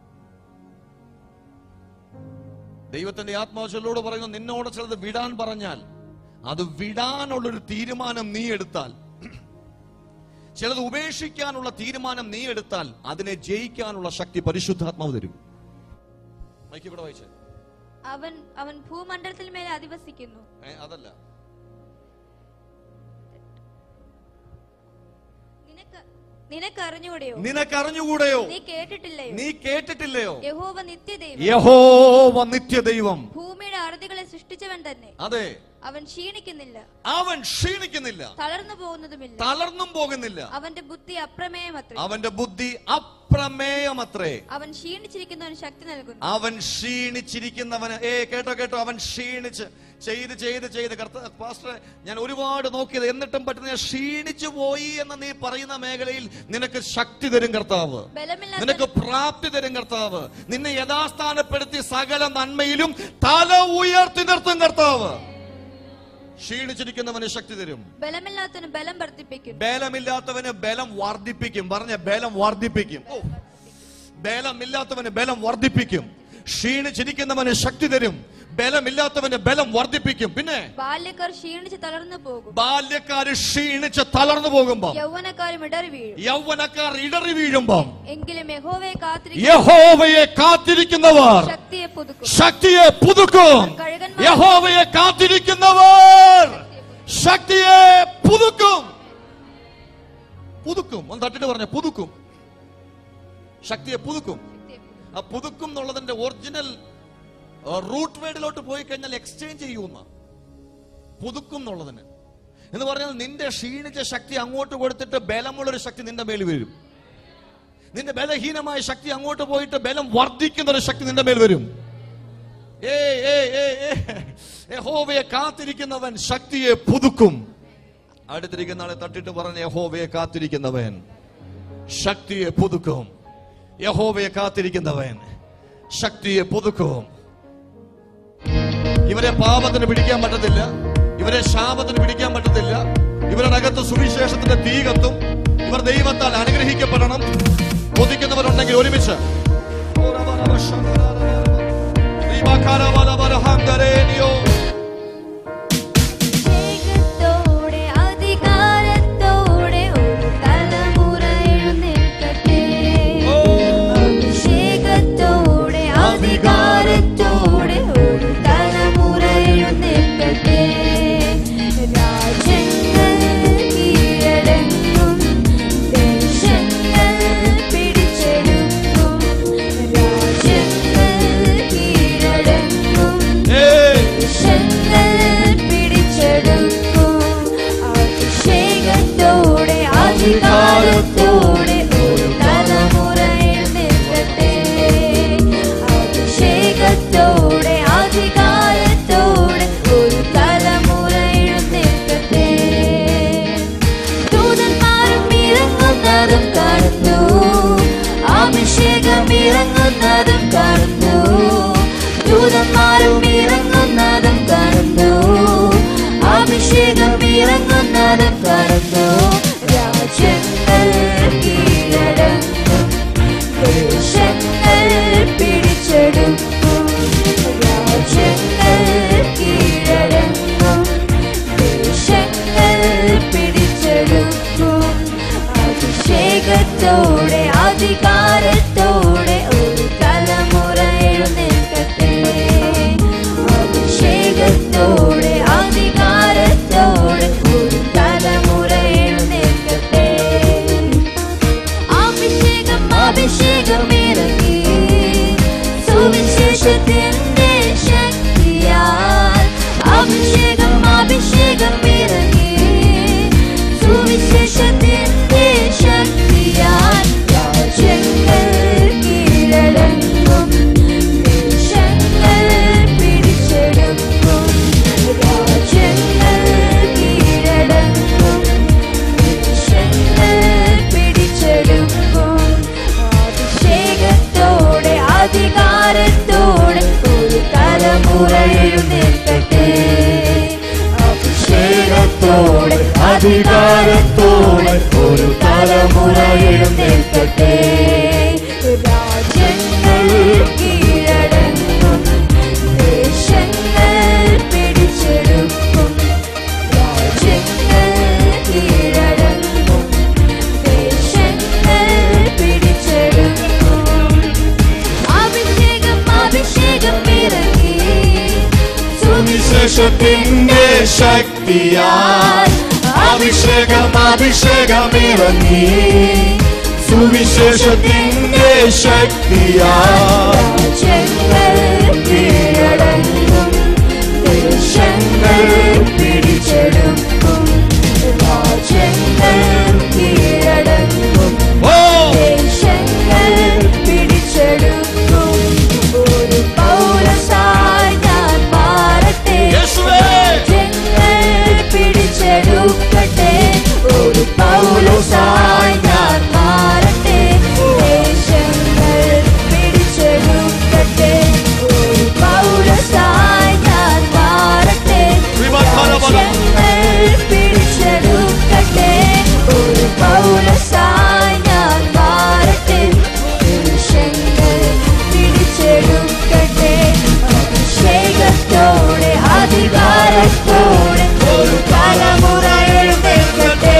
S1: ദൈവത്തിന്റെ ആത്മാവശലോട് പറയുന്നു നിന്നോട് ചിലത് വിടാൻ പറഞ്ഞാൽ അത് വിടാനുള്ളൊരു തീരുമാനം നീ എടുത്താൽ ചിലത് ഉപേക്ഷിക്കാനുള്ള തീരുമാനം നീ എടുത്താൽ അതിനെ ജയിക്കാനുള്ള ശക്തി പരിശുദ്ധാത്മാവ് തരും മൈക്ക് ഇവിടെ വായിച്ചേ
S2: അവൻ അവൻ ഭൂമണ്ഡലത്തിൽ മേലെ അധിവസിക്കുന്നു
S1: ഏ, അതല്ല
S2: നിനക്ക് നിനക്ക് അറിഞ്ഞുകൂടെയോ
S1: നിനക്കറിഞ്ഞുകൂടെയോ
S2: നീ കേട്ടിട്ടില്ലയോ
S1: നീ കേട്ടിട്ടില്ലയോ
S2: യഹോവ നിത്യദൈവം
S1: യഹോവ നിത്യദൈവം
S2: ഭൂമിയുടെ അറുതികളെ സൃഷ്ടിച്ചവൻ തന്നെ
S1: അതെ
S2: അവൻ ക്ഷീണിക്കുന്നില്ല
S1: അവൻ ക്ഷീണിക്കുന്നില്ല
S2: തളർന്നു പോകുന്നതുമില്ല
S1: തളർന്നും പോകുന്നില്ല
S2: അവന്റെ ബുദ്ധി അപ്രമേയമത്രേ
S1: അവന്റെ ബുദ്ധി അപ്രമേയമത്രേ
S2: അവൻ ക്ഷീണിച്ചിരിക്കുന്നവന് ശക്തി നൽകുന്നു
S1: അവൻ ക്ഷീണിച്ചിരിക്കുന്നവന് ഏ കേട്ടോ കേട്ടോ അവൻ ക്ഷീണിച്ച് ചെയ്ത് ചെയ്ത് ചെയ്ത് കർത്ത പാസ്റ്റർ ഞാൻ ഒരുപാട് നോക്കിയത് എന്നിട്ടും പറ്റുന്ന ഞാൻ ക്ഷീണിച്ചു പോയി എന്ന് നീ പറയുന്ന മേഖലയിൽ നിനക്ക് ശക്തി തരും കർത്താവ്
S2: ബലമില്ലാത്ത
S1: നിനക്ക് പ്രാപ്തി തരും കർത്താവ് നിന്നെ യഥാസ്ഥാനപ്പെടുത്തി സകല നന്മയിലും തല ഉയർത്തി നിർത്തും കർത്താവ് ക്ഷീണിച്ചിരിക്കുന്നവന് ശക്തി തരും
S2: ബലമില്ലാത്തവന് ബലം വർദ്ധിപ്പിക്കുന്നു
S1: ബലമില്ലാത്തവന് ബലം വർദ്ധിപ്പിക്കും പറഞ്ഞ ബലം വർദ്ധിപ്പിക്കും ഓ ബലമില്ലാത്തവന് ബലം വർദ്ധിപ്പിക്കും ക്ഷീണിച്ചിരിക്കുന്നവന് ശക്തി തരും ബലമില്ലാത്തവന് ബലം വർദ്ധിപ്പിക്കും പിന്നെ
S2: ബാല്യക്കാർ ക്ഷീണിച്ച് തളർന്നു പോകും
S1: ബാല്യക്കാര് ക്ഷീണിച്ച് തളർന്നു പോകുമ്പോ
S2: യൗവനക്കാരും ഇടറി വീഴും
S1: യൗവനക്കാർ ഇടറി വീഴുമ്പോ
S2: എങ്കിലും യഹോവയെ കാത്തിരിക്കും
S1: യഹോവയെ കാത്തിരിക്കുന്നവർ
S2: ശക്തിയെ പുതുക്കും
S1: ശക്തിയെ പുതുക്കും
S2: കഴുകന്മാർ
S1: യഹോവയെ കാത്തിരിക്കുന്നവർ ശക്തിയെ പുതുക്കും പുതുക്കും ഒന്ന് തട്ടിട്ട് പറഞ്ഞ പുതുക്കും ശക്തിയെ പുതുക്കും ആ പുതുക്കും എന്നുള്ളതിന്റെ ഒറിജിനൽ റൂട്ട് വേർഡിലോട്ട് പോയി കഴിഞ്ഞാൽ എക്സ്ചേഞ്ച് ചെയ്യുന്ന പുതുക്കും എന്നുള്ളതിന് എന്ന് പറഞ്ഞാൽ നിന്റെ ക്ഷീണിച്ച ശക്തി അങ്ങോട്ട് കൊടുത്തിട്ട് ബലമുള്ളൊരു ശക്തി നിന്റെ മേൽ വരും നിന്റെ ബലഹീനമായ ശക്തി അങ്ങോട്ട് പോയിട്ട് ബലം വർദ്ധിക്കുന്ന ഒരു ശക്തി നിന്റെ മേൽ വരും ഏ ഏ ഏ ഏ യഹോവയെ കാത്തിരിക്കുന്നവൻ ശക്തിയെ പുതുക്കും അടുത്തിരിക്കുന്ന ആളെ തട്ടിട്ട് പറഞ്ഞ യഹോവയെ കാത്തിരിക്കുന്നവൻ ശക്തിയെ പുതുക്കും യഹോവയെ കാത്തിരിക്കുന്നവൻ ശക്തിയെ പുതുക്കും ഇവരെ പാപത്തിന് പിടിക്കാൻ പറ്റത്തില്ല ഇവരെ ശാപത്തിന് പിടിക്കാൻ പറ്റത്തില്ല ഇവരുടെ അകത്ത് സുവിശേഷത്തിന്റെ തീ കത്തും ഇവർ ദൈവത്താൽ അനുഗ്രഹിക്കപ്പെടണം കൊതിക്കുന്നവരുണ്ടെങ്കിൽ ഒരുമിച്ച്
S2: അഭിഷേകത്തോടെ അധികാരത്തോടെ ഒരു തലമുറ എഴുന്നേൽക്കട്ടെ അഭിഷേകത്തോടെ അധികാരത്തോടെ ഒരു തലമുറ എഴുന്നേൽക്കട്ടെ രാജ്യങ്ങൾ കീഴടങ്ങും ദേശങ്ങൾ പിടിച്ചെടുക്കും രാജ്യങ്ങൾ കീഴടങ്ങും ദേശങ്ങൾ പിടിച്ചെടുക്കും അഭിഷേകത്തോടെ അധികാരത്തോടെ ഒരു തലമുറ എഴുന്നേൽക്കട്ടെ അഭിഷേകത്തോടെ അധികാരത്തോടെ ഒരു തലമുറ എഴുന്നേൽക്കട്ടെ ദൂതന്മാരും ഇറങ്ങുന്നതും കാണുന്നു അഭിഷേകം ഇറങ്ങുന്നതും കാണുന്നു ദൂതന്മാരും ഇറങ്ങുന്നതും കാണുന്നു അഭിഷേകം ഇറങ്ങുന്നതും കാണുന്നു രാജ്യങ്ങൾ കീഴടങ്ങും ദേശങ്ങൾ പിടിച്ചെടുക്കും രാജ്യങ്ങൾ കീഴടങ്ങും ദേശങ്ങൾ പിടിച്ചെടുക്കും അഭിഷേകത്തോടെ അധികാരത്തോടെ ഒരു തലമുറ
S3: അധികാരത്തോടെ ഒരു തലമുറ എഴുന്നേൽക്കട്ടെ
S2: രാജ്യങ്ങൾ കീഴടങ്ങും ദേശങ്ങൾ പിടിച്ചെടുക്കും രാജ്യങ്ങൾ കീഴടങ്ങും ദേശങ്ങൾ പിടിച്ചെടുക്കും അഭിഷേകം അഭിഷേകം ഇറങ്ങി
S3: സുവിശേഷത്തിന്റെ ശക്തിയാൽ അഭിഷേകം അഭിഷേകം ഇറങ്ങി സുവിശേഷത്തിന്റെ ശക്തിയാൽ
S2: രാജ്യങ്ങൾ കീഴടങ്ങും ദേശങ്ങൾ പിടിച്ചെടുക്കും രാജ്യങ്ങൾ കീഴടങ്ങും
S1: ഓ
S2: ദേശങ്ങൾ പിടിച്ചെടുക്കും ഒരു പൗരസായി ഞാൻ മാറട്ടെ
S1: യേശുവേ
S2: രാജ്യങ്ങൾ പിടിച്ചെടുക്കട്ടെ ഒരു പൗരസായി ഞാൻ മാറട്ടെ ദേശങ്ങൾ പിടിച്ചെടുക്കട്ടെ ഒരു പൗരസായി ഞാൻ മാറട്ടെ ദേശങ്ങൾ പിടിച്ചെടുക്കട്ടെ ഒരു പൗരസായി ഞാൻ മാറട്ടെ ദേശങ്ങൾ പിടിച്ചെടുക്കട്ടെ അഭിഷേകത്തോടെ അധികാരത്തോടെ ഒരു തലമുറ എഴുന്നേൽക്കട്ടെ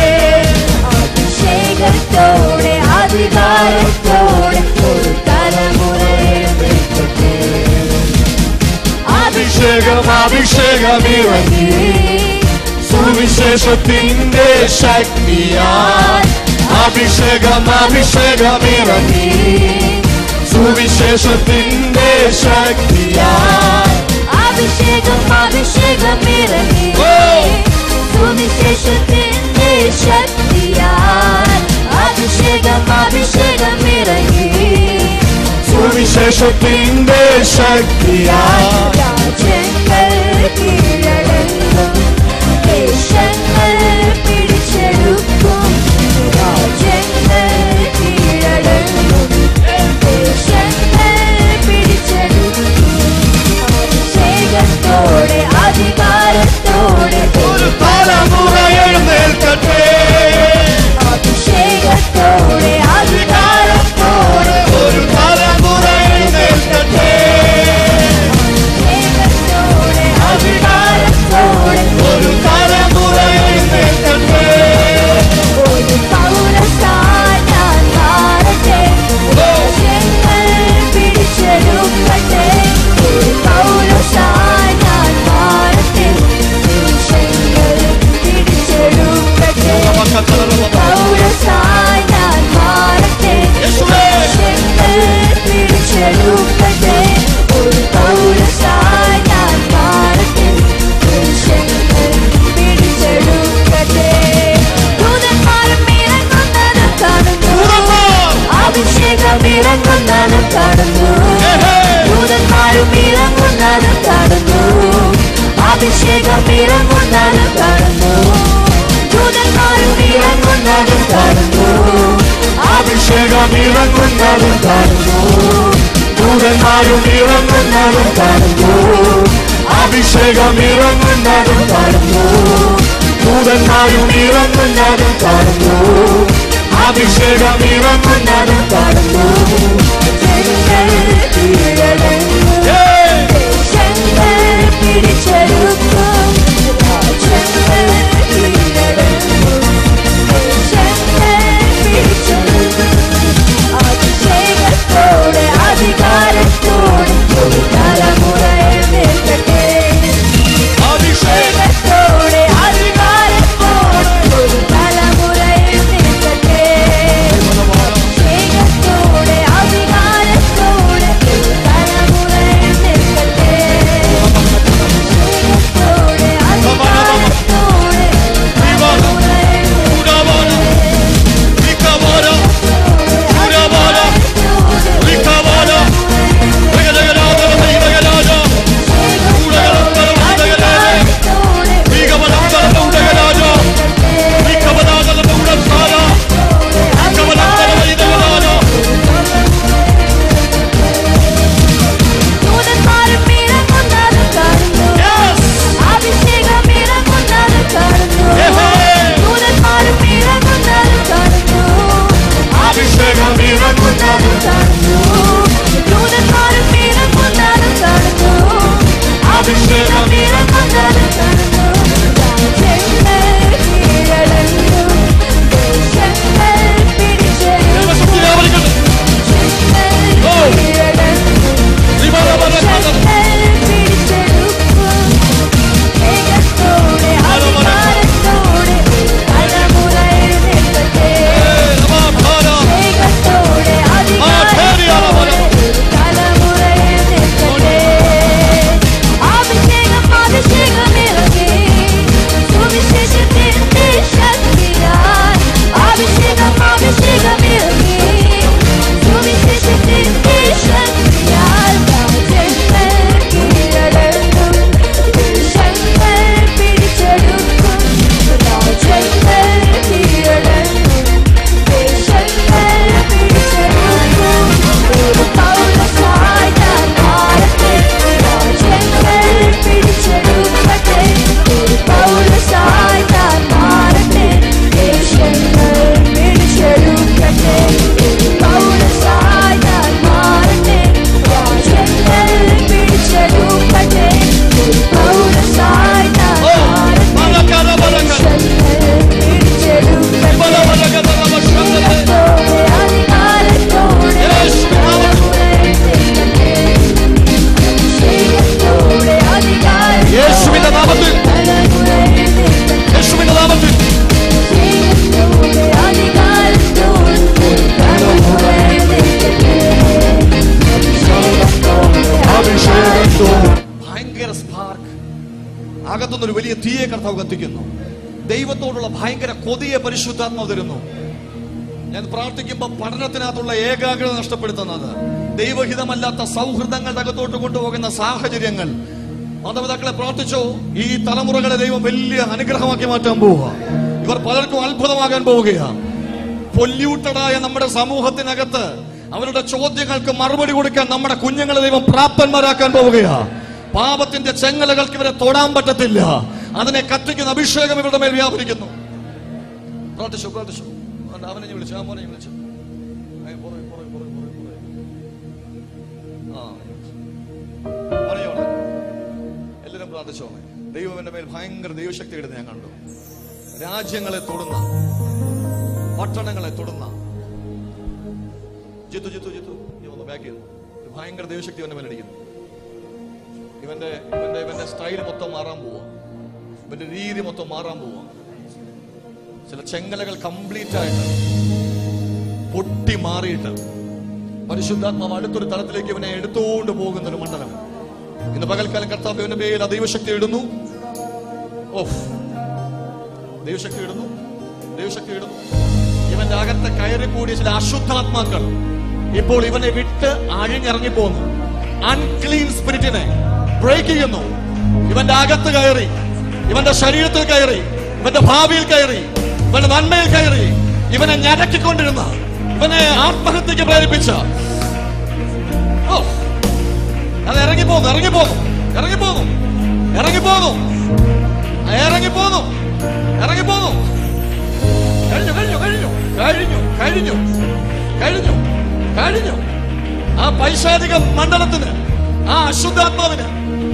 S2: അഭിഷേകത്തോടെ അധികാരത്തോടെ ഒരു തലമുറ എഴുന്നേൽക്കട്ടെ
S3: അഭിഷേകം അഭിഷേകം ഇറങ്ങി സുവിശേഷത്തിന്റെ ശക്തിയാൽ അഭിഷേകം അഭിഷേകം ഇറങ്ങി സുവിശേഷത്തിന്റെ ശക്തിയാൽ
S2: അഭിഷേകം അഭിഷേകം ഇറങ്ങി സുവിശേഷത്തിന്റെ ശക്തിയാൽ അഭിഷേകം അഭിഷേകം ഇറങ്ങി
S3: സുവിശേഷത്തിന്റെ ശക്തിയാൽ
S2: രാജ്യങ്ങൾ കീഴടങ്ങും ദേശങ്ങൾ പിടിച്ചെടുക്കും രാജ്യങ്ങൾ കീഴടങ്ങും ദേശങ്ങൾ പിടിച്ചെടുക്കും അഭിഷേകത്തോടെ അധികാരത്തോടെ
S3: ഒരു തലമുറ എഴുന്നേൽക്കട്ടെ
S2: അഭിഷേകത്തോടെ അധികാരത്തോടെ
S3: ഒരു തലമുറ എഴുന്നേൽക്കട്ടെ
S2: അഭിഷേകത്തോടെ അധികാരത്തോടെ
S3: ഒരു തലമുറ എഴുന്നേൽക്കട്ടെ
S2: ഒരു പൗരസായി ഞാൻ മാറട്ടെ ദേശങ്ങൾ പിടിച്ചെടുക്കട്ടെ ഒരു പൗരസായി ഞാൻ മാറട്ടെ ദേശങ്ങൾ പിടിച്ചെടുക്കട്ടെ ഒരു പൗരസായി ഞാൻ മാറട്ടെ ദേശങ്ങൾ പിടിച്ചെടുക്കട്ടെ ഒരു പൗരസായി ഞാൻ മാറട്ടെ ദേശങ്ങൾ പിടിച്ചെടുക്കട്ടെ ദൂതന്മാരും ഇറങ്ങുന്നതും കാണുന്നു അഭിഷേകം ഇറങ്ങുന്നതും കാണുന്നു ദൂതന്മാരും ഇറങ്ങുന്നതും കാണുന്നു അഭിഷേകം ഇറങ്ങുന്നതും കാണുന്നു ദൂതന്മാരും ഇറങ്ങുന്നതും കാണുന്നു
S3: അഭിഷേകം ഇറങ്ങുന്നതും കാണുന്നു ദൂതന്മാരും ഇറങ്ങുന്നതും കാണുന്നു അഭിഷേകം ഇറങ്ങുന്നതും കാണുന്നു ദൂതന്മാരും ഇറങ്ങുന്നതും കാണുന്നു അഭിഷേകം ഇറങ്ങുന്നതും കാണുന്നു
S2: ജനങ്ങൾ കീഴടങ്ങും ദേശങ്ങൾ പിടിച്ചെടുക്കും രാജ്യങ്ങൾ കീഴടങ്ങും ദേശങ്ങൾ പിടിച്ചെടുക്കും അഭിഷേകത്തോടെ അധികാരത്തോടെ ഒരു തലമുറ എഴുന്നേൽക്കട്ടെ അഭിഷേകത്തോടെ അധികാരത്തോടെ ഒരു തലമുറ എഴുന്നേൽക്കട്ടെ അഭിഷേകത്തോടെ അധികാരത്തോടെ ഒരു തലമുറ എഴുന്നേൽക്കട്ടെ
S1: വലിയ തീയെ കർത്താവ് കത്തിക്കുന്നു ദൈവത്തോടുള്ള ഭയങ്കര കൊതിയെ പരിശുദ്ധാത്മാവ് തരുന്നു ഞാൻ പ്രാർത്ഥിക്കുമ്പോൾ പഠനത്തിനകത്തുള്ള ഏകാഗ്രത നഷ്ടപ്പെടുത്തുന്നത് ദൈവഹിതമല്ലാത്ത സൗഹൃദങ്ങളുടെ അകത്തോട്ട് കൊണ്ടുപോകുന്ന സാഹചര്യങ്ങൾ മാതാപിതാക്കളെ പ്രാർത്ഥിച്ചോ ഈ തലമുറകളെ ദൈവം വലിയ അനുഗ്രഹമാക്കി മാറ്റാൻ പോവുക ഇവർ പലർക്കും അത്ഭുതമാകാൻ പോവുകയാണ് പൊല്യൂട്ടഡായ നമ്മുടെ സമൂഹത്തിനകത്ത് അവരുടെ ചോദ്യങ്ങൾക്ക് മറുപടി കൊടുക്കാൻ നമ്മുടെ കുഞ്ഞുങ്ങളെ ദൈവം പ്രാപ്തന്മാരാക്കാൻ പോവുകയാ പാപത്തിന്റെ ചെങ്ങലകൾക്ക് ഇവരെ തൊടാൻ പറ്റത്തില്ല അതിനെ കത്തിക്കുന്ന അഭിഷേകം ഇവരുടെ മേൽ വ്യാപരിക്കുന്നു പ്രാർത്ഥിച്ചു പ്രാർത്ഥിച്ചു അതുകൊണ്ട് അവനെ ഞാൻ വിളിച്ചു ആ മോനെ ഞാൻ വിളിച്ചു ഏയ് പുറകെ, പുറകെ, പുറകെ, പുറകെ, പുറകെ. ആ, ഞാൻ വിളിച്ചു. മോനെ ഞാൻ വിളിച്ചു. എല്ലാവരും പ്രാർത്ഥിച്ചോളെ ദൈവം എന്റെ മേൽ ഭയങ്കര ദൈവശക്തി ഇടുന്ന ഞാൻ കണ്ടു രാജ്യങ്ങളെ തൊടുന്ന പട്ടണങ്ങളെ തൊടുന്ന ജിത്തു ജിത്തു ജിത്തു നീ ഒന്ന് ബാക്ക് ചെയ്തു ഒരു ഭയങ്കര ദൈവശക്തി അവന്റെ മേലടിക്കുന്നു ഇവന്റെ ഇവന്റെ ഇവന്റെ സ്റ്റൈൽ മൊത്തം മാറാൻ പോവാ ഇവന്റെ രീതി മൊത്തം മാറാൻ പോവാ ചില ചെങ്ങലകൾ കംപ്ലീറ്റ് ആയിട്ട് പൊട്ടി മാറിയിട്ട് പരിശുദ്ധാത്മാവ് അടുത്തൊരു തലത്തിലേക്ക് ഇവനെ എടുത്തുകൊണ്ട് പോകുന്ന ഒരു മണ്ഡലം ഇന്ന് പകൽക്കാലം കർത്താവ് ഇവന്റെ മേൽ ആ ദൈവശക്തി ഇടുന്നു ഓഫ് ദൈവശക്തി ഇടുന്നു ദൈവശക്തി ഇടുന്നു ഇവന്റെ അകത്ത് കയറി കൂടിയ ചില അശുദ്ധാത്മാക്കൾ ഇപ്പോൾ ഇവനെ വിട്ട് അഴിഞ്ഞിറങ്ങി പോകുന്നു അൺക്ലീൻ സ്പിരിറ്റിനെ ബ്രേക്ക് ചെയ്യുന്നു ഇവന്റെ അകത്ത് കയറി ഇവന്റെ ശരീരത്തിൽ കയറി ഇവന്റെ ഭാവിയിൽ കയറി ഇവന്റെ നന്മയിൽ കയറി ഇവനെ ഞരക്കിക്കൊണ്ടിരുന്ന ഇവനെ ആത്മഹത്യക്ക് പ്രേരിപ്പിച്ച ഓ, അത് ഇറങ്ങിപ്പോന്നു ഇറങ്ങിപ്പോന്നു ഇറങ്ങിപ്പോന്നു ഇറങ്ങിപ്പോന്നു ഇറങ്ങിപ്പോന്നു ഇറങ്ങിപ്പോന്നു കഴിഞ്ഞു കഴിഞ്ഞു കഴിഞ്ഞു കഴിഞ്ഞു കഴിഞ്ഞു കഴിഞ്ഞു കഴിഞ്ഞു ആ പൈശാചിക മണ്ഡലത്തിന് ആ അശുദ്ധാത്മാവിന്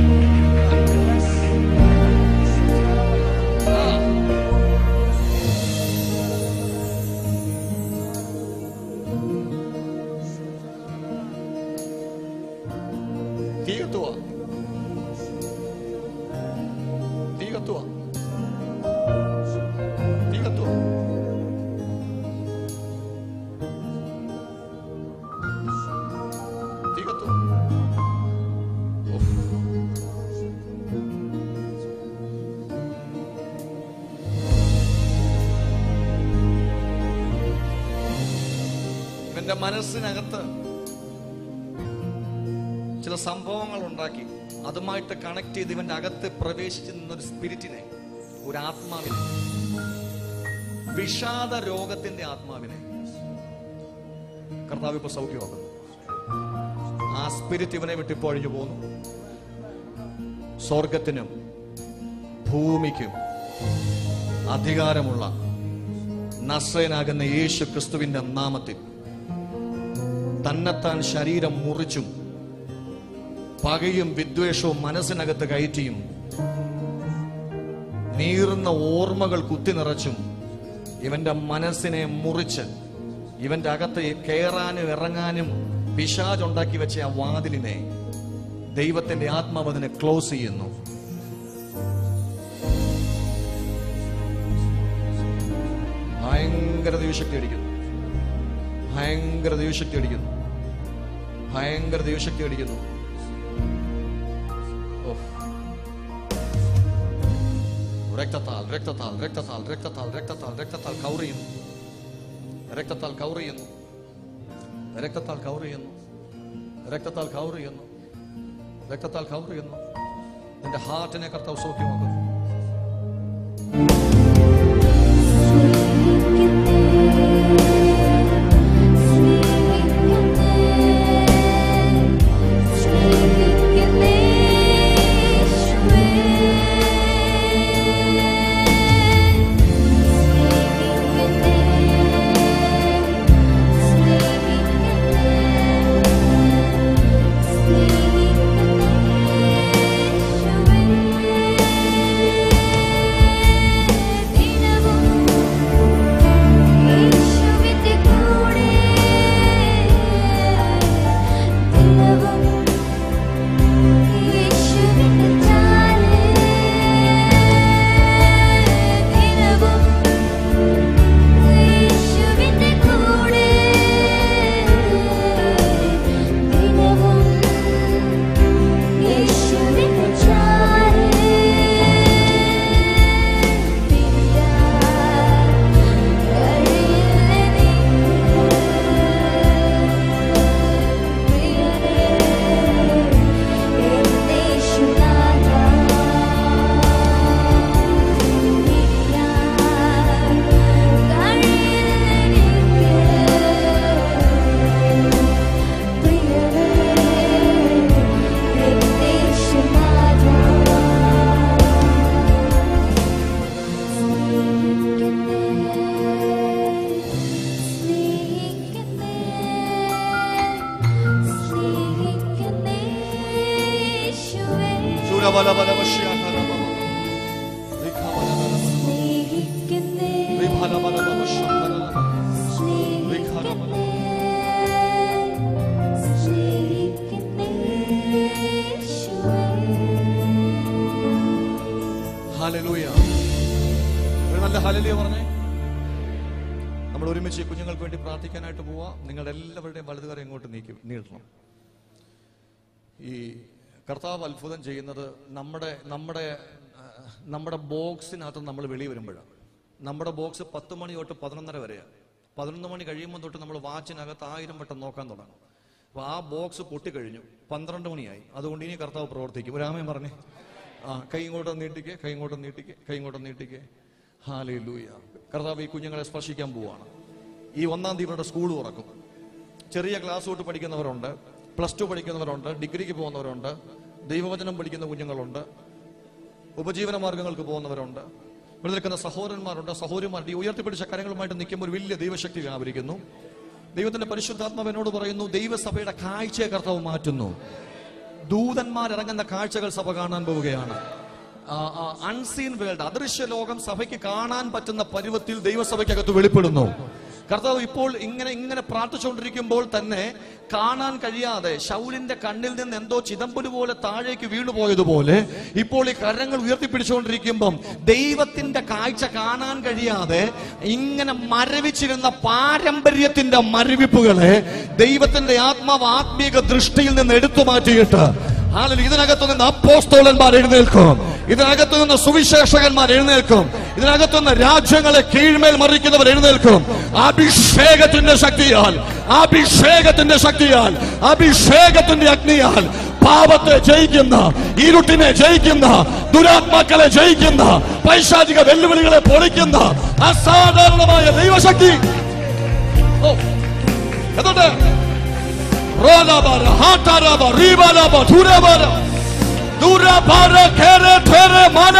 S1: ആ. തീ കത്തുവാ തീ കത്തുവാ തീ കത്തുവാ തീ കത്തുവാ ഉഫ്. ഇവന്റെ മനസ്സിനകത്ത് ചില സംഭവങ്ങൾ ഉണ്ടാക്കി അതുമായിട്ട് കണക്ട് ചെയ്ത് ഇവന്റെ അകത്ത് പ്രവേശിച്ച് നിന്നൊരു സ്പിരിറ്റിനെ ഒരു ആത്മാവിനെ വിഷാദ രോഗത്തിന്റെ ആത്മാവിനെ കർത്താവ് ഇപ്പൊ സൗഖ്യമാക്കുന്നു ആ സ്പിരിറ്റ് ഇവനെ വിട്ടിപ്പൊഴിഞ്ഞു പോന്നു സ്വർഗത്തിനും ഭൂമിക്കും അധികാരമുള്ള നസ്രയനാകുന്ന യേശു ക്രിസ്തുവിന്റെ നാമത്തിൽ തന്നെത്താൻ ശരീരം മുറിച്ചും പകയും വിദ്വേഷവും മനസ്സിനകത്ത് കയറ്റിയും നീറുന്ന ഓർമ്മകൾ കുത്തി നിറച്ചും ഇവന്റെ മനസ്സിനെ മുറിച്ച് ഇവന്റെ അകത്ത് കയറാനും ഇറങ്ങാനും പിശാജ് ഉണ്ടാക്കി വെച്ച ആ വാതിലിനെ ദൈവത്തിന്റെ ആത്മാവ് അതിനെ ക്ലോസ് ചെയ്യുന്നു ഭയങ്കര ദൈവശക്തി അടിക്കുന്നു ഭയങ്കര ദൈവശക്തി അടിക്കുന്നു ഭയങ്കര ദൈവശക്തി അടിക്കുന്നു ഓഹ്. രക്തത്താൽ രക്തത്താൽ രക്തത്താൽ രക്തത്താൽ രക്തത്താൽ രക്തത്താൽ കൗറിയുന്നു രക്തത്താൽ കൗറിയുന്നു രക്തത്താൽ കൗറിയുന്നു രക്തത്താൽ കൗറിയുന്നു രക്തത്താൽ കൗറിയുന്നു നിന്റെ ഹാർട്ടിനെ കർത്താവ് സൗഖ്യമാക്കുന്നു
S2: Thank
S1: റിഖബലബലവശ്യാഹരമമ. റിഖബലബലബല.
S2: സ്നേഹിക്കുന്നേ
S1: റിഫലബലബലവശ്യഹരമമ.
S2: സ്നേഹിക്കുന്നേ സ്നേഹിക്കുന്നേ യേശുവേ
S1: ഹല്ലേലൂയ. ഒരു നല്ല ഹല്ലേലൂയ പറഞ്ഞേ നമ്മൾ ഒരുമിച്ച് ഈ കുഞ്ഞുങ്ങൾക്ക് വേണ്ടി പ്രാർത്ഥിക്കാനായിട്ട് പോവാ നിങ്ങളുടെ എല്ലാവരുടെയും വലതുകരം ഇങ്ങോട്ട് നീക്കി നീട്ടണം ഈ കർത്താവ് അത്ഭുതം ചെയ്യുന്നത് നമ്മുടെ നമ്മുടെ ആ, നമ്മുടെ ബോക്സിനകത്ത് നമ്മൾ വെളിയിൽ വരുമ്പോഴാണ് നമ്മുടെ ബോക്സ് പത്ത് മണി തൊട്ട് പതിനൊന്നര വരെയാണ് പതിനൊന്ന് മണി കഴിയുമ്പോൾ തൊട്ട് നമ്മൾ വാച്ചിനകത്ത് ആയിരം വട്ടം നോക്കാൻ തുടങ്ങും അപ്പൊ ആ ബോക്സ് പൊട്ടിക്കഴിഞ്ഞു പന്ത്രണ്ട് മണിയായി അതുകൊണ്ട് ഇനി കർത്താവ് പ്രവർത്തിക്കും ഒരാമയും പറഞ്ഞേ ആ കൈ ഇങ്ങോട്ട് നീട്ടിക്കേ കൈ ഇങ്ങോട്ട് നീട്ടിക്കേ കൈ ഇങ്ങോട്ട് നീട്ടിക്കേ ഹാലേ ലൂയ കർത്താവ് ഈ കുഞ്ഞുങ്ങളെ സ്പർശിക്കാൻ പോവാണ് ഈ ഒന്നാം തീയതി ഇവരുടെ സ്കൂൾ തുറക്കും ചെറിയ ക്ലാസ് തൊട്ട് പഠിക്കുന്നവരുണ്ട് പ്ലസ് ടു പഠിക്കുന്നവരുണ്ട് ഡിഗ്രിക്ക് പോകുന്നവരുണ്ട് ദൈവവചനം പഠിക്കുന്ന കുഞ്ഞുങ്ങളുണ്ട് ഉപജീവന മാർഗങ്ങൾക്ക് പോകുന്നവരുണ്ട് ഇവിടെ നിൽക്കുന്ന സഹോദരന്മാരുണ്ട് സഹോദരിമാരുണ്ട് ഈ ഉയർത്തിപ്പിടിച്ച കാര്യങ്ങളുമായിട്ട് നിൽക്കുമ്പോൾ ഒരു വലിയ ദൈവശക്തി വ്യാപരിക്കുന്നു ദൈവത്തിന്റെ പരിശുദ്ധാത്മാവ് എന്നോട് പറയുന്നു ദൈവസഭയുടെ കാഴ്ചയെ കർത്താവ് മാറ്റുന്നു ദൂതന്മാരിറങ്ങുന്ന കാഴ്ചകൾ സഭ കാണാൻ പോവുകയാണ് അൺസീൻ വേൾഡ് അദൃശ്യ ലോകം സഭയ്ക്ക് കാണാൻ പറ്റുന്ന പരുവത്തിൽ ദൈവസഭയ്ക്കകത്ത് വെളിപ്പെടുന്നു കർത്താവ് ഇപ്പോൾ ഇങ്ങനെ ഇങ്ങനെ പ്രാർത്ഥിച്ചുകൊണ്ടിരിക്കുമ്പോൾ തന്നെ കാണാൻ കഴിയാതെ ശൗലിന്റെ കണ്ണിൽ നിന്ന് എന്തോ ചിതമ്പുല് പോലെ താഴേക്ക് വീണുപോയതുപോലെ ഇപ്പോൾ ഈ കരങ്ങൾ ഉയർത്തിപ്പിടിച്ചുകൊണ്ടിരിക്കുമ്പം ദൈവത്തിന്റെ കാഴ്ച കാണാൻ കഴിയാതെ ഇങ്ങനെ മരവിച്ചിരുന്ന പാരമ്പര്യത്തിന്റെ മരവിപ്പുകളെ ദൈവത്തിന്റെ ആത്മാവ് ആത്മീക ദൃഷ്ടിയിൽ നിന്ന് എടുത്തു മാറ്റിയിട്ട് ഹാലലൂയ. ഇതിനകത്ത് നിന്ന് അപ്പോസ്തോലന്മാർ എഴുന്നേൽക്കും ഇതിനകത്ത് നിന്ന് സുവിശേഷകന്മാർ എഴുന്നേൽക്കും ഇതിനകത്ത് നിന്ന് രാജ്യങ്ങളെ കീഴ്മേൽ മറിക്കുന്നവർ എഴുന്നേൽക്കും അഭിഷേകത്തിന്റെ ശക്തിയാൽ അഭിഷേകത്തിന്റെ ശക്തിയാൽ അഭിഷേകത്തിന്റെ അഗ്നിയാൽ പാപത്തെ ജയിക്കുന്ന ഇരുട്ടിനെ ജയിക്കുന്ന ദുരാത്മാക്കളെ ജയിക്കുന്ന പൈശാചിക വെല്ലുവിളികളെ പൊളിക്കുന്ന അസാധാരണമായ ദൈവശക്തി ഓ എന്നിട്ട് Rolabara, Hataraba, Ribalaba, Turabara, Durabara, Kere, Tere, Mano.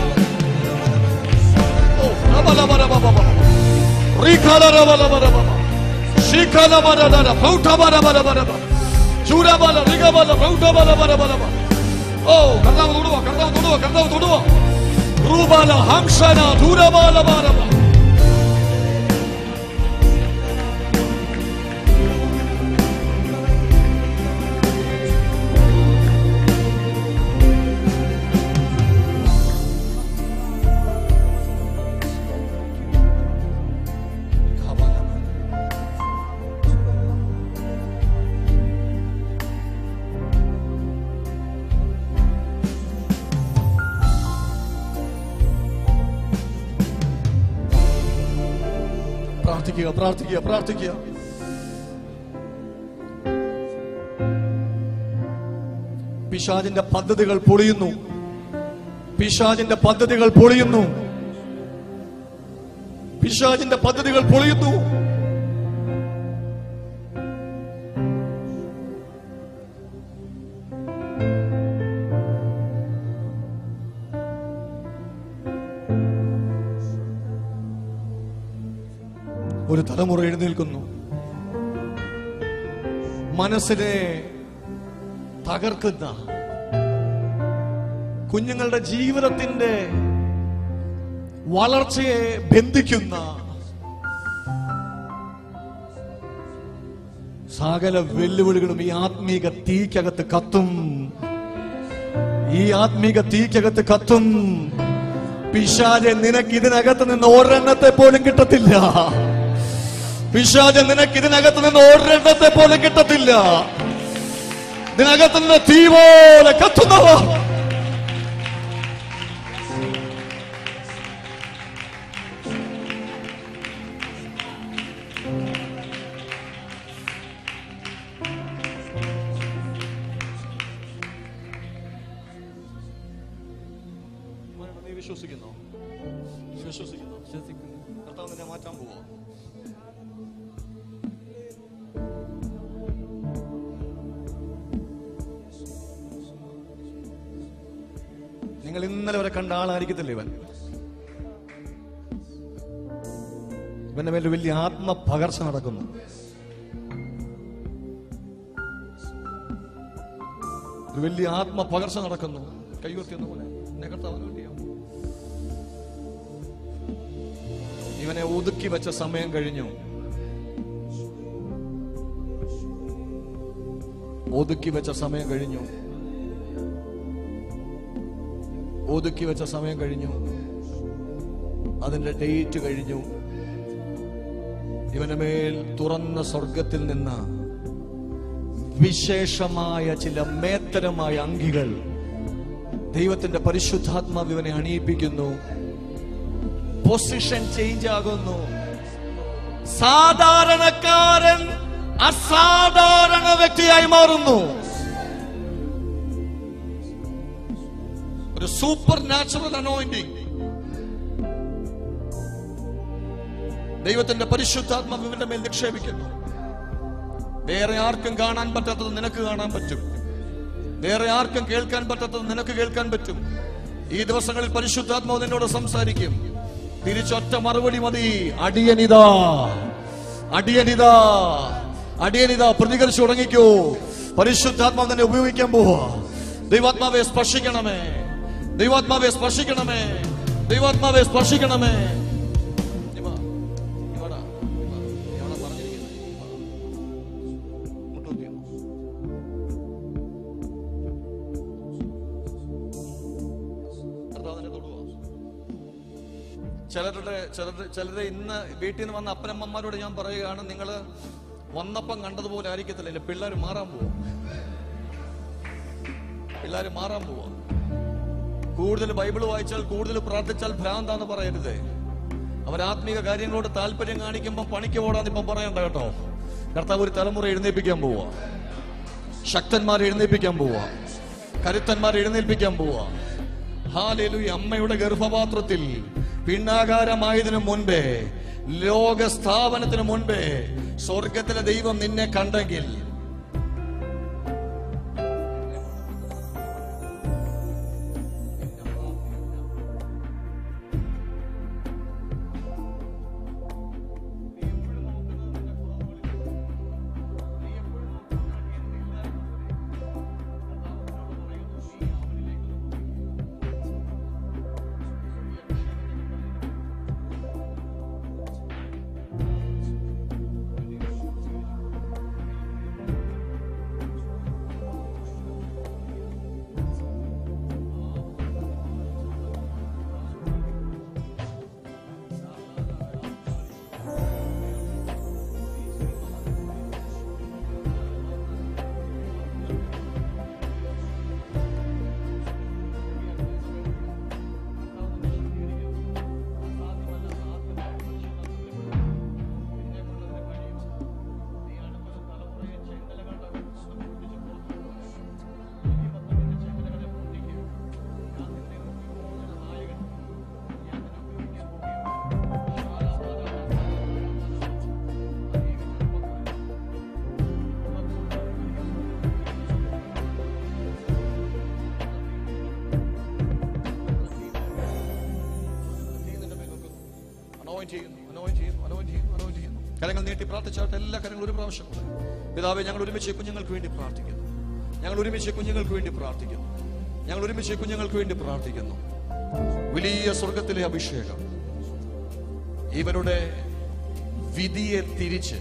S1: Oh, Rabalabara, Rikala, Rabalabara, Shikala, Barada, Pautabara, Barabara, Churabala, Rigabala, Pautabara, Barabara. Oh, കർത്താവ് തൊടുവോ കർത്താവ് തൊടുവോ കർത്താവ് തൊടുവോ റൂബാല ഹംസന ദൂരബാല ബാലബ പ്രാർത്ഥിക്കുക പ്രാർത്ഥിക്കുക പ്രാർത്ഥിക്കുക പിശാജിന്റെ പദ്ധതികൾ പൊളിയുന്നു പിശാജിന്റെ പദ്ധതികൾ പൊളിയുന്നു പിശാജിന്റെ പദ്ധതികൾ പൊളിയുന്നു ഒരു തലമുറ എഴുന്നേൽക്കുന്നു മനസ്സിനെ തകർക്കുന്ന കുഞ്ഞുങ്ങളുടെ ജീവിതത്തിന്റെ വളർച്ചയെ ബന്ധിക്കുന്ന സകല വെല്ലുവിളികളും ഈ ആത്മീക തീക്കകത്ത് കത്തും ഈ ആത്മീക തീക്കകത്ത് കത്തും പിശാജെ നിനക്ക് ഇതിനകത്ത് നിന്ന് ഒരെണ്ണത്തെ പോലും കിട്ടത്തില്ല പിശാജ് നിനക്ക് ഇതിനകത്ത് നിന്ന് ഒരെണ്ണത്തെ പോലും കിട്ടത്തില്ല ഇതിനകത്ത് നിന്ന് തീ പോലെ കത്തുന്നവ നീ വിശ്വസിക്കുന്നോ വിശ്വസിക്കുന്നു കർത്താവ് നിന്നെ മാറ്റാൻ പോവോ നിങ്ങൾ ഇന്നലെ വരെ കണ്ട ആളായിരിക്കത്തില്ല ഇവൻ ഇവന്റെ മേൽ വലിയ ആത്മപകർച്ച നടക്കുന്നു ഒരു വലിയ ആത്മപകർച്ച നടക്കുന്നു കൈയുർത്തിയെന്ന പോലെ എന്നെ കർത്താവിന് വേണ്ടിയോ ഇവനെ ഒതുക്കി വെച്ച സമയം കഴിഞ്ഞു ഒതുക്കി വെച്ച സമയം കഴിഞ്ഞു ഒതുക്കി വെച്ച സമയം കഴിഞ്ഞു അതിന്റെ ഡേറ്റ് കഴിഞ്ഞു ഇവന് മേൽ തുറന്ന സ്വർഗത്തിൽ നിന്ന് വിശേഷമായ ചില മേത്തരമായ അങ്കികൾ ദൈവത്തിന്റെ പരിശുദ്ധാത്മാവ് ഇവനെ അണിയിപ്പിക്കുന്നു പൊസിഷൻ ചേഞ്ച് ആകുന്നു സാധാരണക്കാരൻ അസാധാരണ വ്യക്തിയായി മാറുന്നു ഒരു സൂപ്പർ നാച്ചുറൽ അനോയിന്റിങ് ദൈവത്തിന്റെ പരിശുദ്ധാത്മാവ് ഇവന്റെ മേൽ നിക്ഷേപിക്കുന്നു വേറെ ആർക്കും കാണാൻ പറ്റാത്തത് നിനക്ക് കാണാൻ പറ്റും വേറെ ആർക്കും കേൾക്കാൻ പറ്റാത്തത് നിനക്ക് കേൾക്കാൻ പറ്റും ഈ ദിവസങ്ങളിൽ പരിശുദ്ധാത്മാവ് നിന്നോട് സംസാരിക്കും തിരിച്ചൊറ്റ മറുപടി മതി അടിയനിതാ അടിയനിതാ അടിയനിതാ പ്രതികരിച്ചു തുടങ്ങിക്കോ പരിശുദ്ധാത്മാവ് തന്നെ ഉപയോഗിക്കാൻ പോവാ ദൈവാത്മാവെ സ്പർശിക്കണമേ ദൈവാത്മാവെ സ്പർശിക്കണമേ ദൈവാത്മാവെ സ്പർശിക്കണമേ നീ വാ. നീ വാടാ. നീ വാ. നീ എവിടാ പറഞ്ഞിരിക്കുന്നെ? നീ വാ. മുട്ട് കുത്തിയോ? കർത്താവ് നിന്നെ തൊടുവോ? ചിലരുടെ ചിലരുടെ ചിലരെ ഇന്ന് വീട്ടിൽ നിന്ന് വന്ന അപ്പനമ്മമാരോട് ഞാൻ പറയുകയാണ് നിങ്ങൾ വന്നപ്പം കണ്ടതുപോലെ ആയിരിക്കത്തില്ല ഇല്ല പിള്ളേർ മാറാൻ പോവും പിള്ളേർ മാറാൻ പോവാ കൂടുതൽ ബൈബിൾ വായിച്ചാൽ കൂടുതൽ പ്രാർത്ഥിച്ചാൽ ഭ്രാന്താന്ന് പറയരുതേ അവർ ആത്മീക കാര്യങ്ങളോട് താല്പര്യം കാണിക്കുമ്പോൾ പണിക്ക് പോടാന്ന് ഇപ്പം പറയണ്ട കേട്ടോ കർത്താവ് ഒരു തലമുറ എഴുന്നേൽപ്പിക്കാൻ പോവാ ശക്തന്മാരെ എഴുന്നേൽപ്പിക്കാൻ പോവാ കരുത്തന്മാരെ എഴുന്നേൽപ്പിക്കാൻ പോവാ ഹാലേലു അമ്മയുടെ ഗർഭപാത്രത്തിൽ പിണ്ണാകാരമായതിനു മുൻപേ ലോക സ്ഥാപനത്തിന് മുൻപേ സ്വർഗത്തിലെ ദൈവം നിന്നെ കണ്ടെങ്കിൽ anoint ചെയ്യുന്നു, anoint ചെയ്യുന്നു, anoint ചെയ്യുന്നു, anoint ചെയ്യുന്നു. കരങ്ങൾ നീട്ടി പ്രാർത്ഥിച്ചാട്ടെ എല്ലാ കരങ്ങളും ഒരു പ്രാവശ്യം കൂടെ. പിതാവേ ഞങ്ങൾ ഒരുമിച്ച് ഈ കുഞ്ഞുങ്ങൾക്ക് വേണ്ടി പ്രാർത്ഥിക്കുന്നു ഞങ്ങൾ ഒരുമിച്ച് ഈ കുഞ്ഞുങ്ങൾക്ക് വേണ്ടി പ്രാർത്ഥിക്കുന്നു ഞങ്ങൾ ഒരുമിച്ച് ഈ കുഞ്ഞുങ്ങൾക്ക് വേണ്ടി പ്രാർത്ഥിക്കുന്നു വലിയ സ്വർഗത്തിലെ അഭിഷേകം ഇവരുടെ വിധിയെ തിരിച്ച്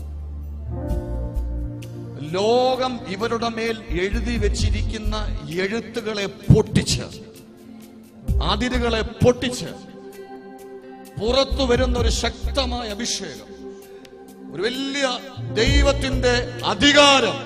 S1: ലോകം ഇവരുടെ മേൽ എഴുതി വെച്ചിരിക്കുന്ന എഴുത്തുകളെ പൊട്ടിച്ച് അതിരുകളെ പൊട്ടിച്ച് പുറത്തു വരുന്ന ഒരു ശക്തമായ അഭിഷേകം ഒരു വലിയ ദൈവത്തിന്റെ അധികാരം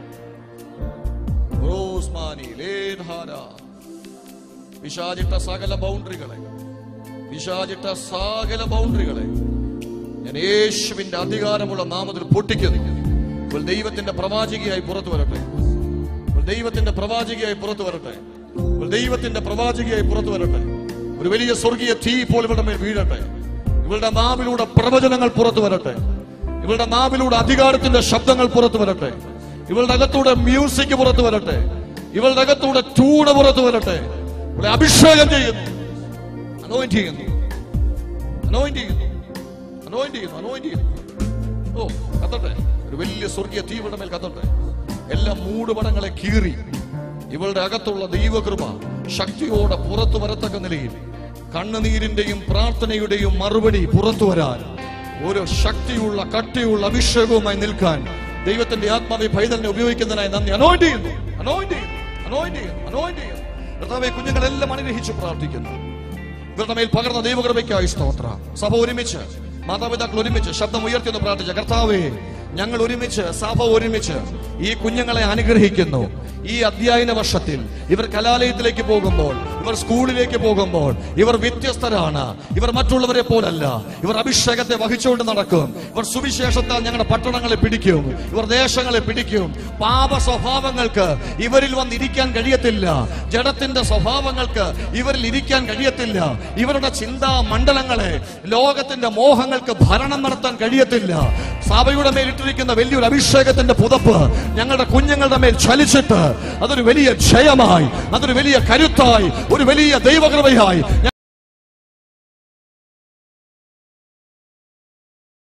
S1: റോസ്മാനി, ലേധാര. പിശാചിട്ട സകല ബൗണ്ടറികളെ പിശാചിട്ട സകല ബൗണ്ടറികളെ ഞാൻ യേശുവിന്റെ അധികാരമുള്ള നാമത്തിൽ പൊട്ടിക്കുന്നു ഇപ്പോൾ ദൈവത്തിന്റെ പ്രവാചകിയായി പുറത്തു വരട്ടെ ഇപ്പോൾ ദൈവത്തിന്റെ പ്രവാചകിയായി പുറത്തു വരട്ടെ ഇപ്പോൾ ദൈവത്തിന്റെ പ്രവാചകിയായി പുറത്തു വരട്ടെ ഒരു വലിയ സ്വർഗീയ തീ ഇപ്പോൾ ഇവരുടെ മേൽ വീഴട്ടെ ഇവളുടെ നാവിലൂടെ പ്രവചനങ്ങൾ പുറത്തു വരട്ടെ ഇവളുടെ നാവിലൂടെ അധികാരത്തിന്റെ ശബ്ദങ്ങൾ പുറത്തു വരട്ടെ ഇവളുടെ അകത്തൂടെ മ്യൂസിക് പുറത്തു വരട്ടെ ഇവളുടെ അകത്തൂടെ ട്യൂണ് പുറത്തു വരട്ടെ ഇവളെ അഭിഷേകം ചെയ്യുന്നു അനോയിന്റ് ചെയ്യുന്നു അനോയിന്റ് ചെയ്യുന്നു അനോയിന്റ് ചെയ്യുന്നു അനോയിന്റ് ചെയ്യുന്നു ഓ കത്തട്ടെ ഒരു വലിയ സ്വർഗീയ തീ ഇവളുടെ മേൽ കത്തട്ടെ എല്ലാ മൂടുപടങ്ങളെ കീറി ഇവളുടെ അകത്തുള്ള ദൈവകൃപ ശക്തിയോടെ പുറത്തു വരത്തക്ക നിലയിൽ കണ്ണുനീരിന്റെയും പ്രാർത്ഥനയുടെയും മറുപടി പുറത്തു വരാൻ ഒരു ശക്തിയുള്ള കട്ടിയുള്ള അഭിഷേകവുമായി നിൽക്കാൻ ദൈവത്തിന്റെ ആത്മാവി പൈതലിനെ ഉപയോഗിക്കുന്നതിനായി നന്ദി അനോയിന്റ് ചെയ്യുന്നു അനോയിന്റ് ചെയ്യുന്നു അനോയിന്റ് ചെയ്യുന്നു അനോയിന്റ് ചെയ്യുന്നു കർത്താവെ കുഞ്ഞുങ്ങളെല്ലാം അനുഗ്രഹിച്ചു പ്രാർത്ഥിക്കുന്നു ഇവരുടെ മേൽ പകർന്ന ദൈവകൃപയ്ക്കായി സ്തോത്ര സഭ ഒരുമിച്ച് മാതാപിതാക്കൾ ഒരുമിച്ച് ശബ്ദം ഉയർത്തിയെന്ന് പ്രാർത്ഥിച്ച കർത്താവേ ഞങ്ങൾ ഒരുമിച്ച് സഭ ഒരുമിച്ച് ഈ കുഞ്ഞുങ്ങളെ അനുഗ്രഹിക്കുന്നു ഈ അധ്യയന വർഷത്തിൽ ഇവർ കലാലയത്തിലേക്ക് പോകുമ്പോൾ ഇവർ സ്കൂളിലേക്ക് പോകുമ്പോൾ ഇവർ വ്യത്യസ്തരാണ് ഇവർ മറ്റുള്ളവരെ പോലല്ല ഇവർ അഭിഷേകത്തെ വഹിച്ചുകൊണ്ട് നടക്കും ഇവർ സുവിശേഷത്താൽ ഞങ്ങളുടെ പട്ടണങ്ങളെ പിടിക്കും ഇവർ ദേശങ്ങളെ പിടിക്കും പാപ സ്വഭാവങ്ങൾക്ക് ഇവരിൽ വന്നിരിക്കാൻ കഴിയത്തില്ല ജഡത്തിന്റെ സ്വഭാവങ്ങൾക്ക് ഇവരിൽ ഇരിക്കാൻ കഴിയത്തില്ല ഇവരുടെ ചിന്താ മണ്ഡലങ്ങളെ ലോകത്തിന്റെ മോഹങ്ങൾക്ക് ഭരണം നടത്താൻ കഴിയത്തില്ല സഭയുടെ മേൽ ഇട്ടിരിക്കുന്ന വലിയൊരു അഭിഷേകത്തിന്റെ പുതപ്പ് ഞങ്ങളുടെ കുഞ്ഞുങ്ങളുടെ മേൽ ചലിച്ചിട്ട് അതൊരു വലിയ ജയമായി അതൊരു വലിയ കരുത്തായി ഒരു വലിയ ദൈവകൃപയായി